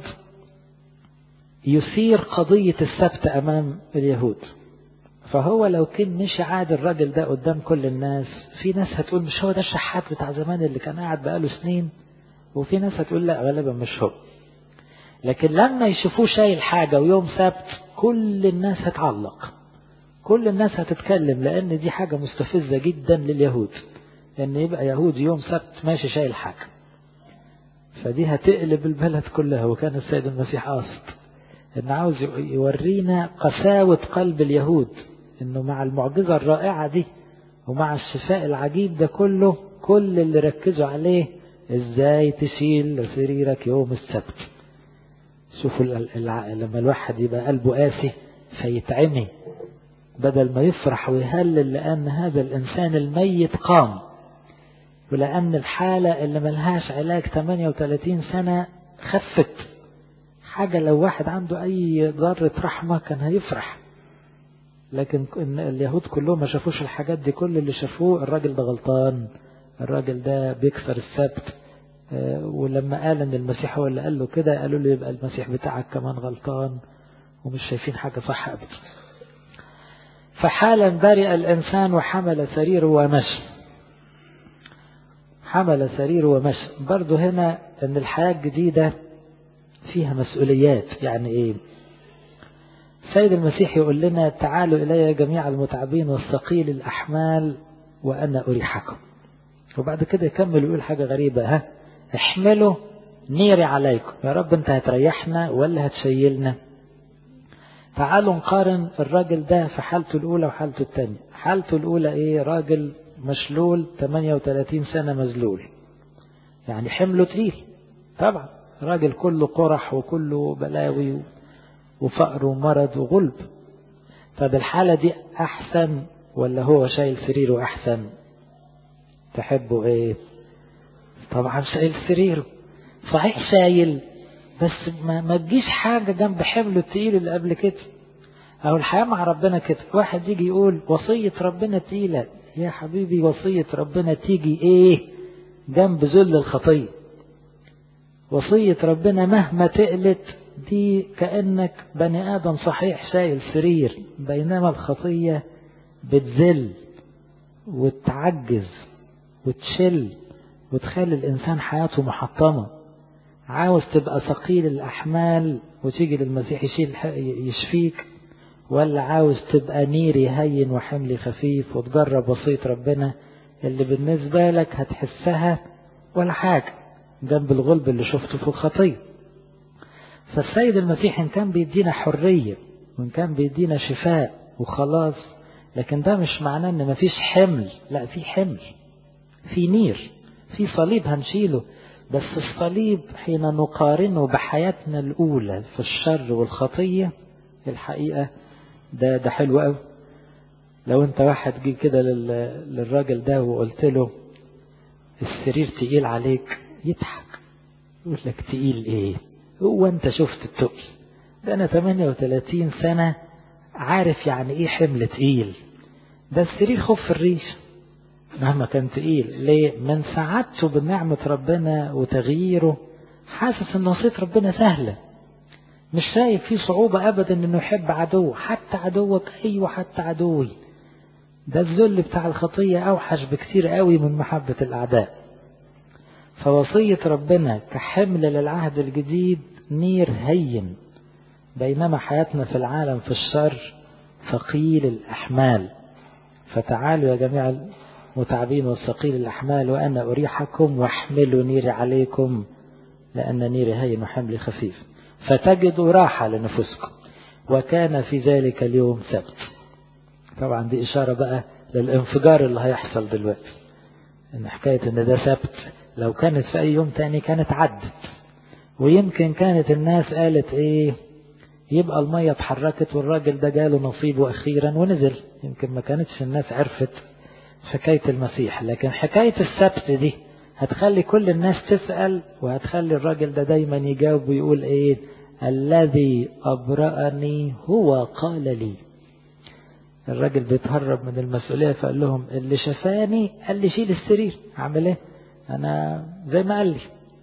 يثير قضية السبت أمام اليهود فهو لو كان مشي عاد الراجل ده قدام كل الناس في ناس هتقول مش هو ده الشحات بتاع زمان اللي كان قاعد بقاله سنين وفي ناس هتقول لا غالبا مش هو لكن لما يشوفوه شايل حاجة ويوم سبت كل الناس هتعلق كل الناس هتتكلم لأن دي حاجة مستفزة جدا لليهود لأن يبقى يهود يوم سبت ماشي شايل حاجة فدي هتقلب البلد كلها وكان السيد المسيح قاصد إن عاوز يورينا قساوة قلب اليهود إنه مع المعجزة الرائعة دي ومع الشفاء العجيب ده كله كل اللي ركزوا عليه إزاي تشيل سريرك يوم السبت شوفوا لما الواحد يبقى قلبه قاسي فيتعمي بدل ما يفرح ويهلل لأن هذا الإنسان الميت قام ولأن الحالة اللي ملهاش علاج 38 سنة خفت حاجة لو واحد عنده أي ذرة رحمة كان هيفرح لكن اليهود كلهم ما شافوش الحاجات دي كل اللي شافوه الراجل ده غلطان الراجل ده بيكسر السبت ولما قال ان المسيح هو اللي قال له كده قالوا له يبقى المسيح بتاعك كمان غلطان ومش شايفين حاجة صح ابدا فحالا برئ الانسان وحمل سريره ومشى حمل سريره ومشى برضه هنا ان الحياة الجديدة فيها مسؤوليات يعني ايه سيد المسيح يقول لنا تعالوا إلي جميع المتعبين والثقيل الأحمال وأنا أريحكم وبعد كده يكمل ويقول حاجة غريبة ها احملوا نيري عليكم يا رب انت هتريحنا ولا هتشيلنا تعالوا نقارن الراجل ده في حالته الأولى وحالته الثانية حالته الأولى إيه راجل مشلول 38 سنة مزلول يعني حمله تقيل طبعا راجل كله قرح وكله بلاوي وفقر ومرض وغلب طب الحالة دي أحسن ولا هو شايل سريره أحسن تحبوا إيه طبعا شايل سريره صحيح شايل بس ما, ما تجيش حاجة جنب حمله التقيل اللي قبل كده أو الحياة مع ربنا كده واحد يجي يقول وصية ربنا تقيلة يا حبيبي وصية ربنا تيجي إيه جنب ذل الخطية وصية ربنا مهما تقلت دي كأنك بني آدم صحيح شايل سرير بينما الخطية بتذل وتعجز وتشل وتخلي الإنسان حياته محطمة عاوز تبقى ثقيل الأحمال وتيجي للمسيح يشيل يشفيك ولا عاوز تبقى نيري هين وحملي خفيف وتجرب وصية ربنا اللي بالنسبة لك هتحسها ولا حاجة جنب الغلب اللي شفته في الخطية فالسيد المسيح إن كان بيدينا حرية وإن كان بيدينا شفاء وخلاص لكن ده مش معناه إن مفيش حمل لا في حمل في نير في صليب هنشيله بس الصليب حين نقارنه بحياتنا الأولى في الشر والخطية الحقيقة ده ده حلو قوي لو انت واحد جه كده للراجل ده وقلت له السرير تقيل عليك يضحك يقول لك تقيل ايه هو انت شفت التقل ده انا 38 سنة عارف يعني ايه حمل تقيل ده السرير خف الريش مهما كان تقيل ليه من سعادته بنعمة ربنا وتغييره حاسس ان وصية ربنا سهلة مش شايف فيه صعوبة ابدا انه يحب عدوه حتى عدوك ايوه حتى عدوي ده الذل بتاع الخطية اوحش بكتير قوي من محبة الاعداء فوصية ربنا كحمل للعهد الجديد نير هين بينما حياتنا في العالم في الشر ثقيل الأحمال فتعالوا يا جميع المتعبين والثقيل الأحمال وأنا أريحكم واحملوا نيري عليكم لأن نيري هين وحملي خفيف فتجدوا راحة لنفسكم وكان في ذلك اليوم سبت طبعا دي إشارة بقى للانفجار اللي هيحصل دلوقتي إن حكاية إن ده سبت لو كانت في أي يوم تاني كانت عدت ويمكن كانت الناس قالت إيه يبقى المية اتحركت والراجل ده جاله نصيبه أخيرا ونزل يمكن ما كانتش الناس عرفت حكاية المسيح لكن حكاية السبت دي هتخلي كل الناس تسأل وهتخلي الراجل ده دايما يجاوب ويقول ايه الذي أبرأني هو قال لي الراجل بيتهرب من المسؤولية فقال لهم اللي شفاني قال لي شيل السرير عامل ايه انا زي ما قال لي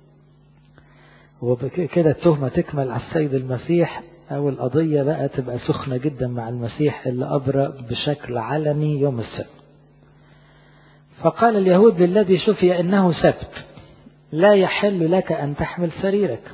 وكده التهمة تكمل على السيد المسيح او القضية بقى تبقى سخنة جدا مع المسيح اللي أبرأ بشكل علني يوم السبت فقال اليهود للذي شفي إنه سبت لا يحل لك أن تحمل سريرك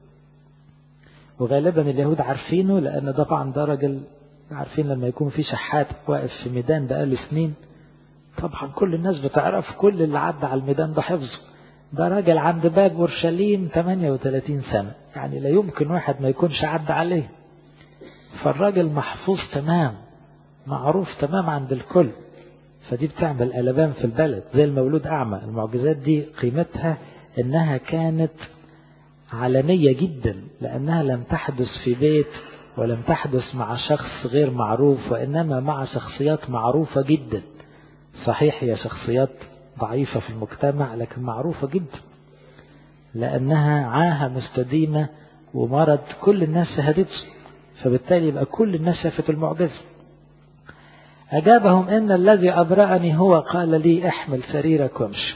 وغالبا اليهود عارفينه لأن طبعا ده راجل عارفين لما يكون في شحات واقف في ميدان بقاله سنين طبعا كل الناس بتعرف كل اللي عدى على الميدان ده حفظه ده راجل عند باب اورشليم 38 سنة يعني لا يمكن واحد ما يكونش عدى عليه فالراجل محفوظ تمام معروف تمام عند الكل فدي بتعمل قلبان في البلد زي المولود أعمى المعجزات دي قيمتها إنها كانت علنية جدا لأنها لم تحدث في بيت ولم تحدث مع شخص غير معروف وإنما مع شخصيات معروفة جدا صحيح هي شخصيات ضعيفة في المجتمع لكن معروفة جدا لأنها عاهة مستديمة ومرض كل الناس شهدته فبالتالي يبقى كل الناس شافت المعجزة أجابهم إن الذي أبرأني هو قال لي احمل سريرك وامشي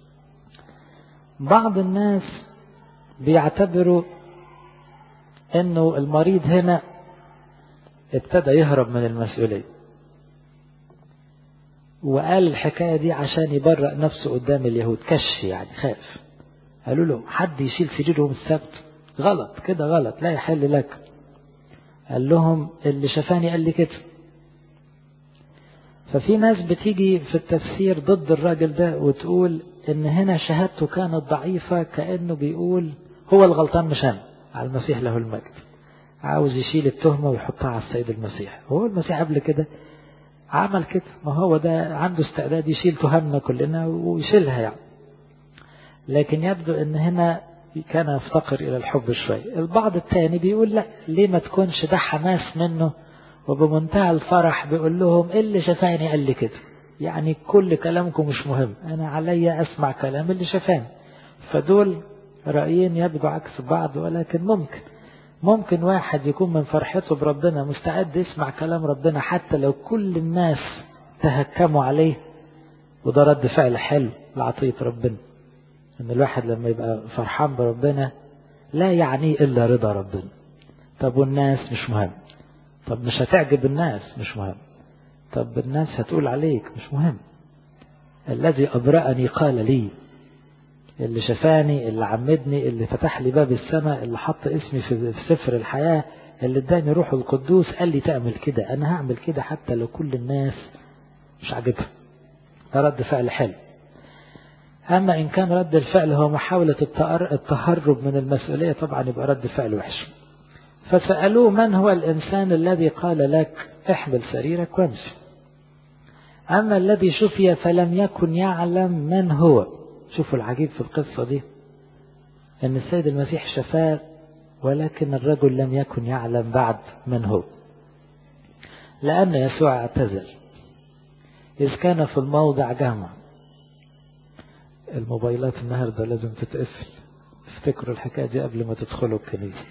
بعض الناس بيعتبروا انه المريض هنا ابتدى يهرب من المسؤولية وقال الحكاية دي عشان يبرأ نفسه قدام اليهود كش يعني خاف قالوا له حد يشيل سريره يوم السبت غلط كده غلط لا يحل لك قال لهم اللي شفاني قال لي كده ففي ناس بتيجي في التفسير ضد الراجل ده وتقول ان هنا شهادته كانت ضعيفة كأنه بيقول هو الغلطان مش أنا على المسيح له المجد عاوز يشيل التهمة ويحطها على السيد المسيح هو المسيح قبل كده عمل كده ما هو ده عنده استعداد يشيل تهمنا كلنا ويشيلها يعني لكن يبدو ان هنا كان يفتقر الى الحب شوي البعض الثاني بيقول لا ليه ما تكونش ده حماس منه وبمنتهى الفرح بيقول لهم إيه اللي شفاني قال لي كده يعني كل كلامكم مش مهم انا عليا اسمع كلام اللي شفاني فدول رأيين يبدو عكس بعض ولكن ممكن ممكن واحد يكون من فرحته بربنا مستعد يسمع كلام ربنا حتى لو كل الناس تهكموا عليه وده رد فعل حلو لعطية ربنا ان الواحد لما يبقى فرحان بربنا لا يعنيه الا رضا ربنا طب والناس مش مهم طب مش هتعجب الناس مش مهم طب الناس هتقول عليك مش مهم الذي أبرأني قال لي اللي شفاني اللي عمدني اللي فتح لي باب السماء اللي حط اسمي في سفر الحياة اللي اداني روح القدوس قال لي تعمل كده انا هعمل كده حتى لو كل الناس مش عاجبها ده رد فعل حلو اما ان كان رد الفعل هو محاولة التهرب من المسؤولية طبعا يبقى رد فعل وحش فسألوه من هو الإنسان الذي قال لك احمل سريرك وامشي أما الذي شفي فلم يكن يعلم من هو شوفوا العجيب في القصة دي أن السيد المسيح شفاه ولكن الرجل لم يكن يعلم بعد من هو لأن يسوع اعتزل إذ كان في الموضع جمع الموبايلات النهاردة لازم تتقفل افتكروا الحكاية دي قبل ما تدخلوا الكنيسة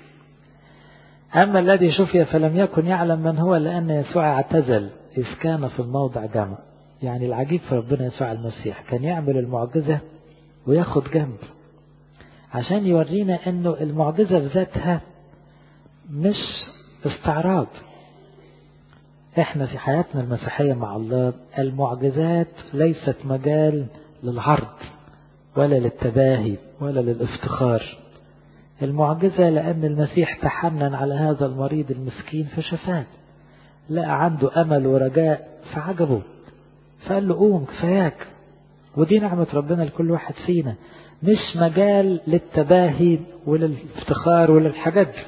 أما الذي شفي فلم يكن يعلم من هو لأن يسوع اعتزل إذ كان في الموضع جمع يعني العجيب في ربنا يسوع المسيح كان يعمل المعجزة وياخد جنب عشان يورينا أنه المعجزة بذاتها مش استعراض احنا في حياتنا المسيحية مع الله المعجزات ليست مجال للعرض ولا للتباهي ولا للافتخار المعجزة لأن المسيح تحنن على هذا المريض المسكين فشفاه لقى عنده أمل ورجاء فعجبه فقال له قوم كفاياك ودي نعمة ربنا لكل واحد فينا مش مجال للتباهي وللافتخار وللحاجات دي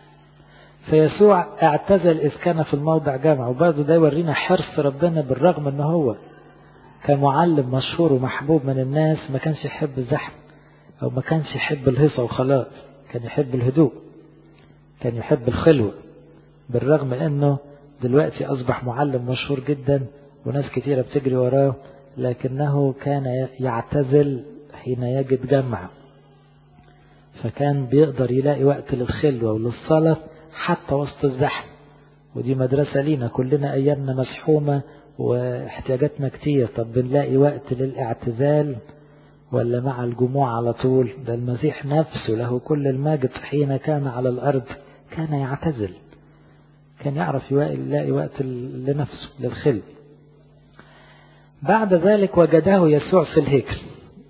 فيسوع اعتزل إذ كان في الموضع جامع وبرضه ده يورينا حرص ربنا بالرغم ان هو كمعلم مشهور ومحبوب من الناس ما كانش يحب الزحمة او ما كانش يحب الهيصة وخلاص كان يحب الهدوء كان يحب الخلوة بالرغم انه دلوقتي اصبح معلم مشهور جدا وناس كتيرة بتجري وراه لكنه كان يعتزل حين يجد جمع فكان بيقدر يلاقي وقت للخلوة وللصلاة حتى وسط الزحمة ودي مدرسة لينا كلنا أيامنا مسحومة واحتياجاتنا كتير طب بنلاقي وقت للاعتزال ولا مع الجموع على طول ده المسيح نفسه له كل المجد حين كان على الأرض كان يعتزل كان يعرف يلاقي وقت لنفسه للخل بعد ذلك وجده يسوع في الهيكل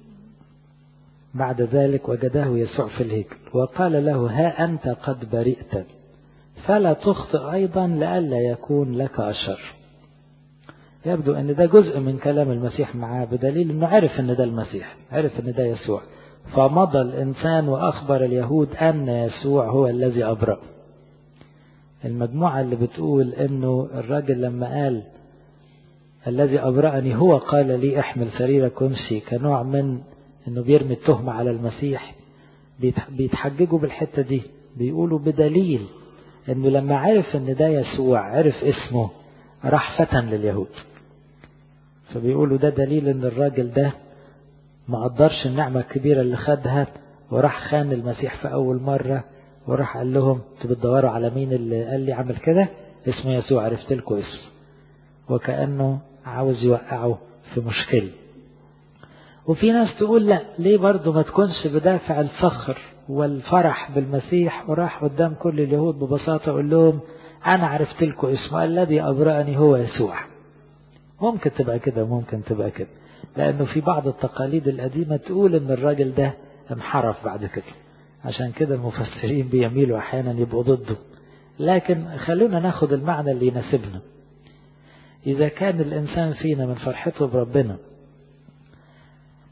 بعد ذلك وجده يسوع في الهيكل وقال له ها أنت قد برئت فلا تخطئ أيضا لئلا يكون لك أشر يبدو أن ده جزء من كلام المسيح معاه بدليل أنه عرف أن ده المسيح عرف أن ده يسوع فمضى الإنسان وأخبر اليهود أن يسوع هو الذي أبرأ المجموعة اللي بتقول أنه الراجل لما قال الذي أبرأني هو قال لي احمل سريرك وامشي كنوع من أنه بيرمي التهمة على المسيح بيتحججوا بالحتة دي بيقولوا بدليل أنه لما عرف أن ده يسوع عرف اسمه راح فتن لليهود فبيقولوا ده دليل ان الراجل ده ما قدرش النعمة الكبيرة اللي خدها وراح خان المسيح في أول مرة وراح قال لهم انتوا بتدوروا على مين اللي قال لي عمل كده اسمه يسوع عرفت لكم اسمه وكأنه عاوز يوقعه في مشكلة وفي ناس تقول لا ليه برضه ما تكونش بدافع الفخر والفرح بالمسيح وراح قدام كل اليهود ببساطة يقول لهم أنا عرفت لكم اسمه الذي أبرأني هو يسوع ممكن تبقى كده ممكن تبقى كده لأنه في بعض التقاليد القديمة تقول إن الراجل ده انحرف بعد كده عشان كده المفسرين بيميلوا أحيانا يبقوا ضده لكن خلونا ناخد المعنى اللي يناسبنا إذا كان الإنسان فينا من فرحته بربنا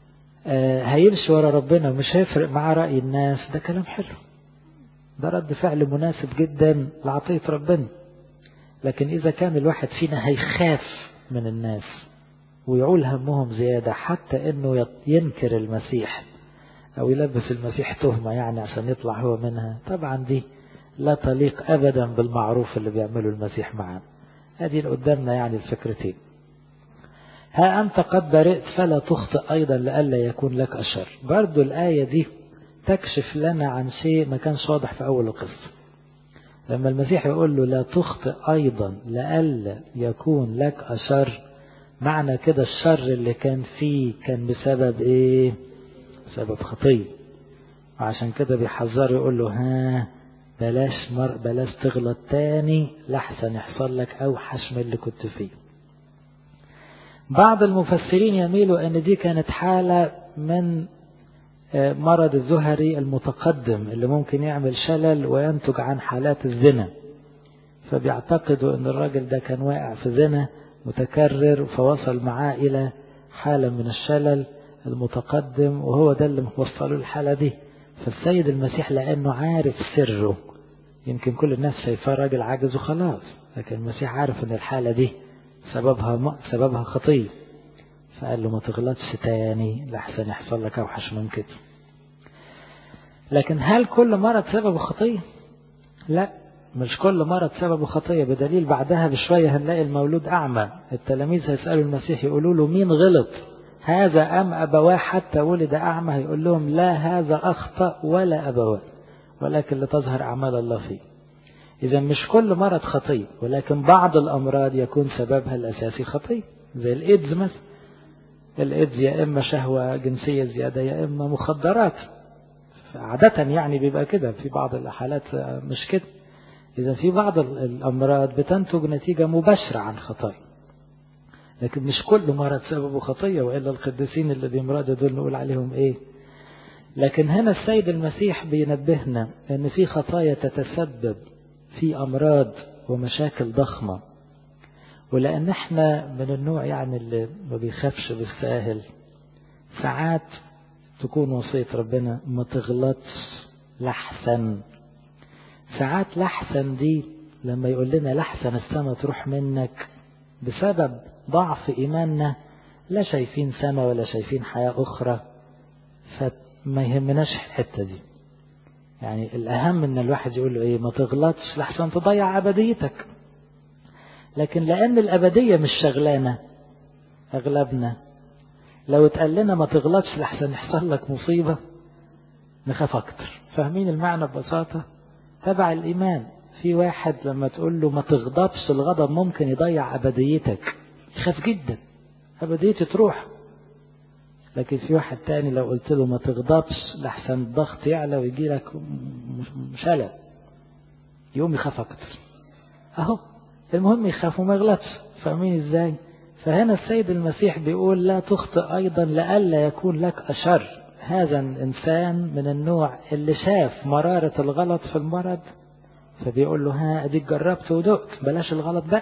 آه هيمشي ورا ربنا ومش هيفرق معاه رأي الناس ده كلام حلو ده رد فعل مناسب جدا لعطية ربنا لكن إذا كان الواحد فينا هيخاف من الناس ويعول همهم زيادة حتى أنه ينكر المسيح أو يلبس المسيح تهمة يعني عشان يطلع هو منها طبعا دي لا تليق أبدا بالمعروف اللي بيعمله المسيح معنا هذه قدامنا يعني الفكرتين ها أنت قد برئت فلا تخطئ أيضا لئلا يكون لك أشر برضو الآية دي تكشف لنا عن شيء ما كانش واضح في أول القصة لما المسيح يقول له لا تخطئ أيضا لئلا يكون لك أشر معنى كده الشر اللي كان فيه كان بسبب إيه بسبب خطية وعشان كده بيحذر يقول له ها بلاش مر بلاش تغلط تاني لحسن يحصل لك أوحش من اللي كنت فيه بعض المفسرين يميلوا أن دي كانت حالة من مرض الزهري المتقدم اللي ممكن يعمل شلل وينتج عن حالات الزنا فبيعتقدوا ان الراجل ده كان واقع في زنا متكرر فوصل معاه الى حالة من الشلل المتقدم وهو ده اللي وصله الحالة دي فالسيد المسيح لانه عارف سره يمكن كل الناس شايفاه راجل عاجز وخلاص لكن المسيح عارف ان الحالة دي سببها سببها خطيه فقال له ما تغلطش تاني لحسن يحصل لك اوحش من كده لكن هل كل مرض سببه خطية لا مش كل مرض سببه خطية بدليل بعدها بشوية هنلاقي المولود أعمى التلاميذ هيسألوا المسيح يقولوا له مين غلط هذا أم أبواه حتى ولد أعمى هيقول لهم لا هذا أخطأ ولا أبواه ولكن لتظهر أعمال الله فيه إذا مش كل مرض خطية ولكن بعض الأمراض يكون سببها الأساسي خطية زي الإيدز مثلا الإيدز يا إما شهوة جنسية زيادة يا إما مخدرات عادة يعني بيبقى كده في بعض الحالات مش كده إذا في بعض الأمراض بتنتج نتيجة مباشرة عن خطايا لكن مش كل مرض سببه خطية وإلا القديسين اللي بيمرضوا دول نقول عليهم إيه لكن هنا السيد المسيح بينبهنا أن في خطايا تتسبب في أمراض ومشاكل ضخمة ولأن احنا من النوع يعني اللي ما بيخافش بالساهل ساعات تكون وصية ربنا ما تغلطش لحسن ساعات لحسن دي لما يقول لنا لحسن السما تروح منك بسبب ضعف إيماننا لا شايفين سما ولا شايفين حياة أخرى فما يهمناش الحتة دي يعني الأهم إن الواحد يقول له إيه ما تغلطش لحسن تضيع أبديتك لكن لأن الأبدية مش شغلانة أغلبنا لو اتقال لنا ما تغلطش لحسن يحصل لك مصيبة نخاف أكتر فاهمين المعنى ببساطة تبع الإيمان في واحد لما تقول له ما تغضبش الغضب ممكن يضيع أبديتك يخاف جدا أبديتي تروح لكن في واحد تاني لو قلت له ما تغضبش لحسن الضغط يعلى ويجي لك شلل يقوم يخاف أكتر أهو المهم يخاف وما يغلطش فاهمين ازاي فهنا السيد المسيح بيقول لا تخطئ أيضا لئلا يكون لك أشر هذا الإنسان من النوع اللي شاف مرارة الغلط في المرض فبيقول له ها أديك جربت ودقت بلاش الغلط بقى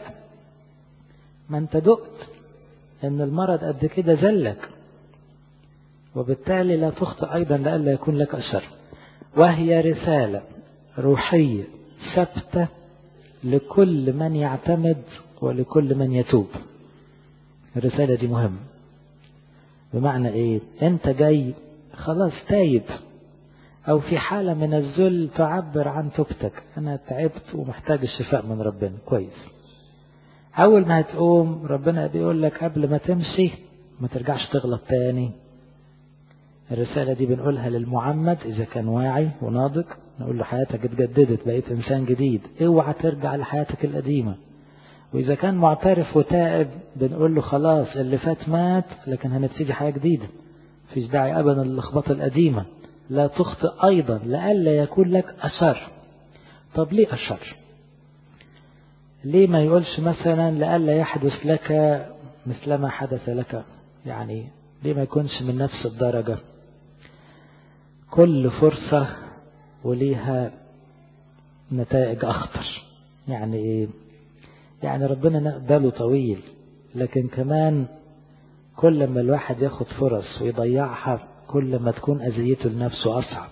ما أنت دقت إن المرض قد كده زلك وبالتالي لا تخطئ أيضا لئلا يكون لك أشر وهي رسالة روحية ثابتة لكل من يعتمد ولكل من يتوب الرسالة دي مهمة بمعنى ايه انت جاي خلاص تايب او في حالة من الذل تعبر عن توبتك انا تعبت ومحتاج الشفاء من ربنا كويس اول ما هتقوم ربنا بيقول لك قبل ما تمشي ما ترجعش تغلط تاني الرسالة دي بنقولها للمعمد إذا كان واعي وناضج نقول له حياتك اتجددت بقيت إنسان جديد اوعى ترجع لحياتك القديمة وإذا كان معترف وتائب بنقول له خلاص اللي فات مات لكن هنبتدي حياة جديدة فيش داعي أبدا للخبطة القديمة لا تخطئ أيضا لئلا يكون لك أشر طب ليه أشر ليه ما يقولش مثلا لئلا يحدث لك مثل ما حدث لك يعني ليه ما يكونش من نفس الدرجة كل فرصة وليها نتائج أخطر يعني إيه يعني ربنا باله طويل لكن كمان كل ما الواحد ياخد فرص ويضيعها كل ما تكون أذيته لنفسه أصعب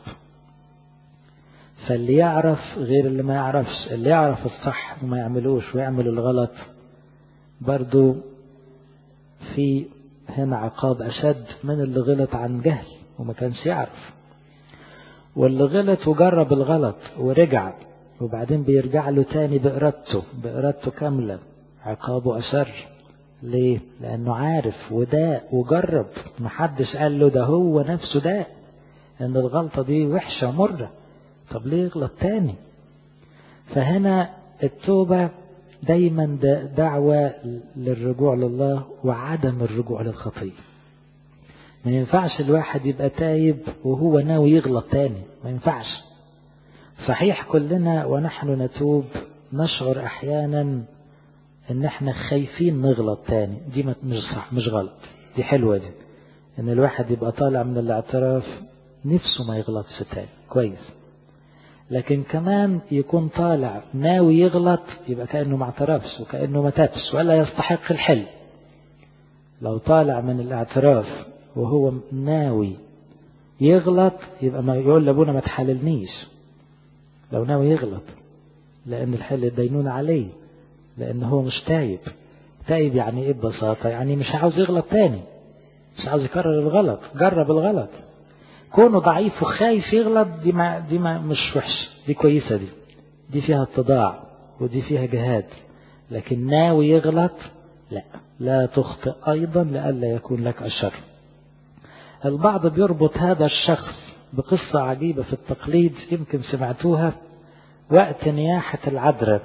فاللي يعرف غير اللي ما يعرفش اللي يعرف الصح وما يعملوش ويعمل الغلط برضو في هنا عقاب أشد من اللي غلط عن جهل وما كانش يعرف واللي غلط وجرب الغلط ورجع وبعدين بيرجع له تاني بإرادته بإرادته كاملة عقابه أشر ليه؟ لأنه عارف وداء وجرب محدش قال له ده هو نفسه داء إن الغلطة دي وحشة مرة طب ليه يغلط تاني؟ فهنا التوبة دايما دعوة للرجوع لله وعدم الرجوع للخطية ما ينفعش الواحد يبقى تايب وهو ناوي يغلط تاني ما ينفعش صحيح كلنا ونحن نتوب نشعر احيانا ان احنا خايفين نغلط تاني دي مش صح مش غلط دي حلوة دي ان الواحد يبقى طالع من الاعتراف نفسه ما يغلطش تاني كويس لكن كمان يكون طالع ناوي يغلط يبقى كأنه ما اعترفش وكأنه ما تابش ولا يستحق الحل لو طالع من الاعتراف وهو ناوي يغلط يبقى ما يقول لابونا ما تحللنيش لو ناوي يغلط لأن الحل الدينون عليه لأن هو مش تايب تايب يعني ايه ببساطة يعني مش عاوز يغلط تاني مش عاوز يكرر الغلط جرب الغلط كونه ضعيف وخايف يغلط دي ما دي ما مش وحش دي كويسة دي دي فيها اتضاع ودي فيها جهاد لكن ناوي يغلط لا لا تخطئ أيضا لئلا يكون لك الشر البعض بيربط هذا الشخص بقصة عجيبة في التقليد يمكن سمعتوها وقت نياحة العذراء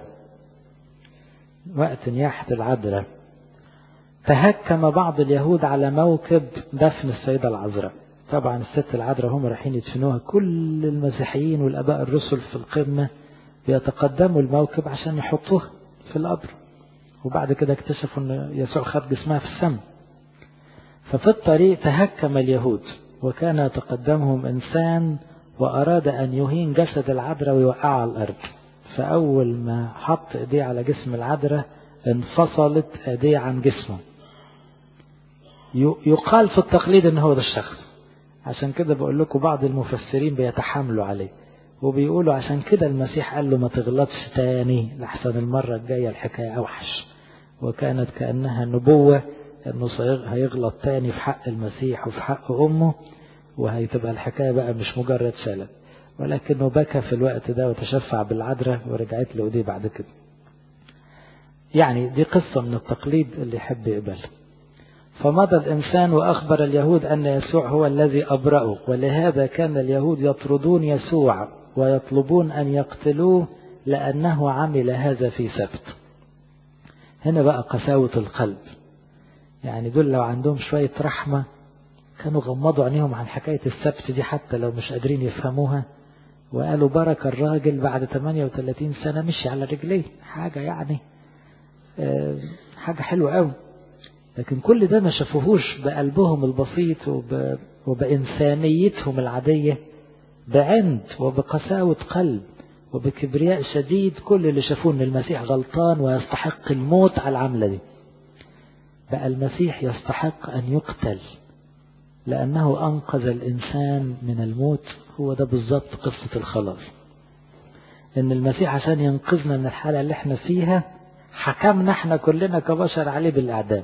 وقت نياحة العذراء تهكم بعض اليهود على موكب دفن السيدة العذراء طبعا الست العذراء هم رايحين يدفنوها كل المسيحيين والاباء الرسل في القمه بيتقدموا الموكب عشان يحطوها في القبر وبعد كده اكتشفوا ان يسوع خد جسمها في السماء ففي الطريق تهكم اليهود وكان يتقدمهم انسان واراد ان يهين جسد العذراء ويوقعه على الارض فاول ما حط ايديه على جسم العذراء انفصلت ايديه عن جسمه يقال في التقليد ان هو ده الشخص عشان كده بقول لكم بعض المفسرين بيتحاملوا عليه وبيقولوا عشان كده المسيح قال له ما تغلطش تاني لحسن المرة الجاية الحكاية أوحش وكانت كأنها نبوة انه هيغلط تاني في حق المسيح وفي حق أمه وهيتبقى الحكاية بقى مش مجرد شلل ولكنه بكى في الوقت ده وتشفع بالعذراء ورجعت له ايديه بعد كده يعني دي قصة من التقليد اللي يحب يقبلها فمضى الإنسان وأخبر اليهود أن يسوع هو الذي أبرأه ولهذا كان اليهود يطردون يسوع ويطلبون أن يقتلوه لأنه عمل هذا في سبت هنا بقى قساوة القلب يعني دول لو عندهم شوية رحمة كانوا غمضوا عينيهم عن حكاية السبت دي حتى لو مش قادرين يفهموها وقالوا بركة الراجل بعد 38 سنة مشي على رجليه حاجة يعني حاجة حلوة قوي لكن كل ده ما شافوهوش بقلبهم البسيط وب... وبإنسانيتهم العادية بعند وبقساوة قلب وبكبرياء شديد كل اللي شافوه ان المسيح غلطان ويستحق الموت على العملة دي بقى المسيح يستحق أن يقتل لأنه أنقذ الإنسان من الموت هو ده بالظبط قصة الخلاص إن المسيح عشان ينقذنا من الحالة اللي احنا فيها حكمنا احنا كلنا كبشر عليه بالإعدام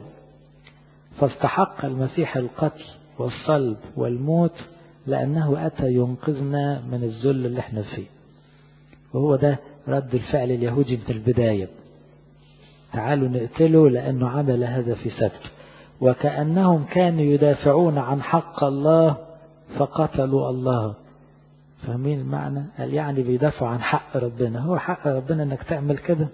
فاستحق المسيح القتل والصلب والموت لأنه أتى ينقذنا من الذل اللي احنا فيه وهو ده رد الفعل اليهودي من البداية تعالوا نقتله لأنه عمل هذا في سبت وكأنهم كانوا يدافعون عن حق الله فقتلوا الله فاهمين المعنى قال يعني بيدافعوا عن حق ربنا هو حق ربنا انك تعمل كده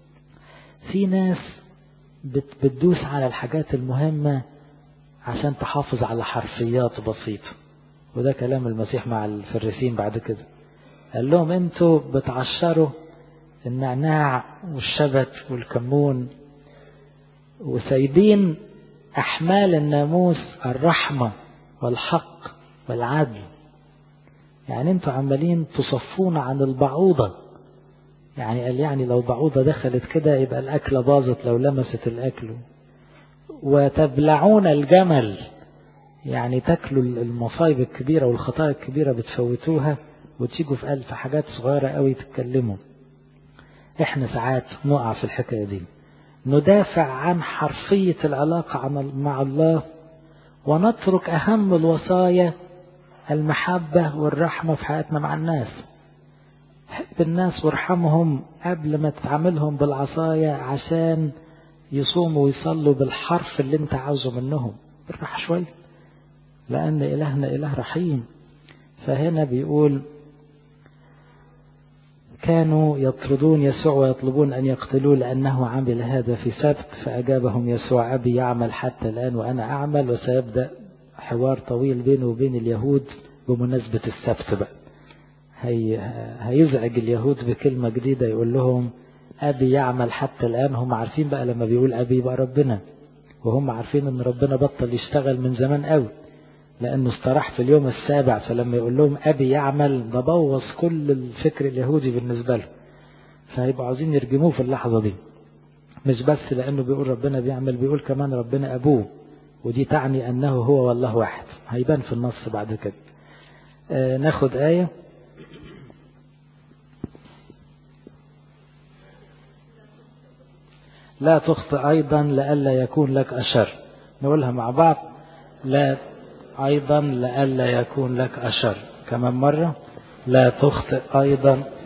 في ناس بتدوس على الحاجات المهمة عشان تحافظ على حرفيات بسيطة وده كلام المسيح مع الفريسين بعد كده قال لهم انتوا بتعشروا النعناع والشبت والكمون وسايبين أحمال الناموس الرحمة والحق والعدل يعني انتوا عمالين تصفون عن البعوضة يعني قال يعني لو بعوضة دخلت كده يبقى الأكلة باظت لو لمست الأكل وتبلعون الجمل يعني تاكلوا المصايب الكبيرة والخطايا الكبيرة بتفوتوها وتيجوا في ألف حاجات صغيرة قوي تتكلموا احنا ساعات نقع في الحكاية دي ندافع عن حرفية العلاقة مع الله ونترك أهم الوصايا المحبة والرحمة في حياتنا مع الناس حب الناس وارحمهم قبل ما تتعاملهم بالعصاية عشان يصوموا ويصلوا بالحرف اللي انت عاوزه منهم بالراحة شوية لأن إلهنا إله رحيم فهنا بيقول كانوا يطردون يسوع ويطلبون أن يقتلوه لأنه عمل هذا في سبت فأجابهم يسوع أبي يعمل حتى الآن وأنا أعمل وسيبدأ حوار طويل بينه وبين اليهود بمناسبة السبت بقى هي هيزعج اليهود بكلمة جديدة يقول لهم أبي يعمل حتى الآن هم عارفين بقى لما بيقول أبي يبقى ربنا وهم عارفين أن ربنا بطل يشتغل من زمان قوي لأنه استراح في اليوم السابع فلما يقول لهم أبي يعمل ده بوظ كل الفكر اليهودي بالنسبة له فهيبقوا عاوزين يرجموه في اللحظة دي مش بس لأنه بيقول ربنا بيعمل بيقول كمان ربنا أبوه ودي تعني أنه هو والله واحد هيبان في النص بعد كده آه ناخد آية لا تخطئ أيضا لئلا يكون لك أشر نقولها مع بعض لا أيضا لئلا يكون لك أشر كمان مرة لا تخطئ أيضا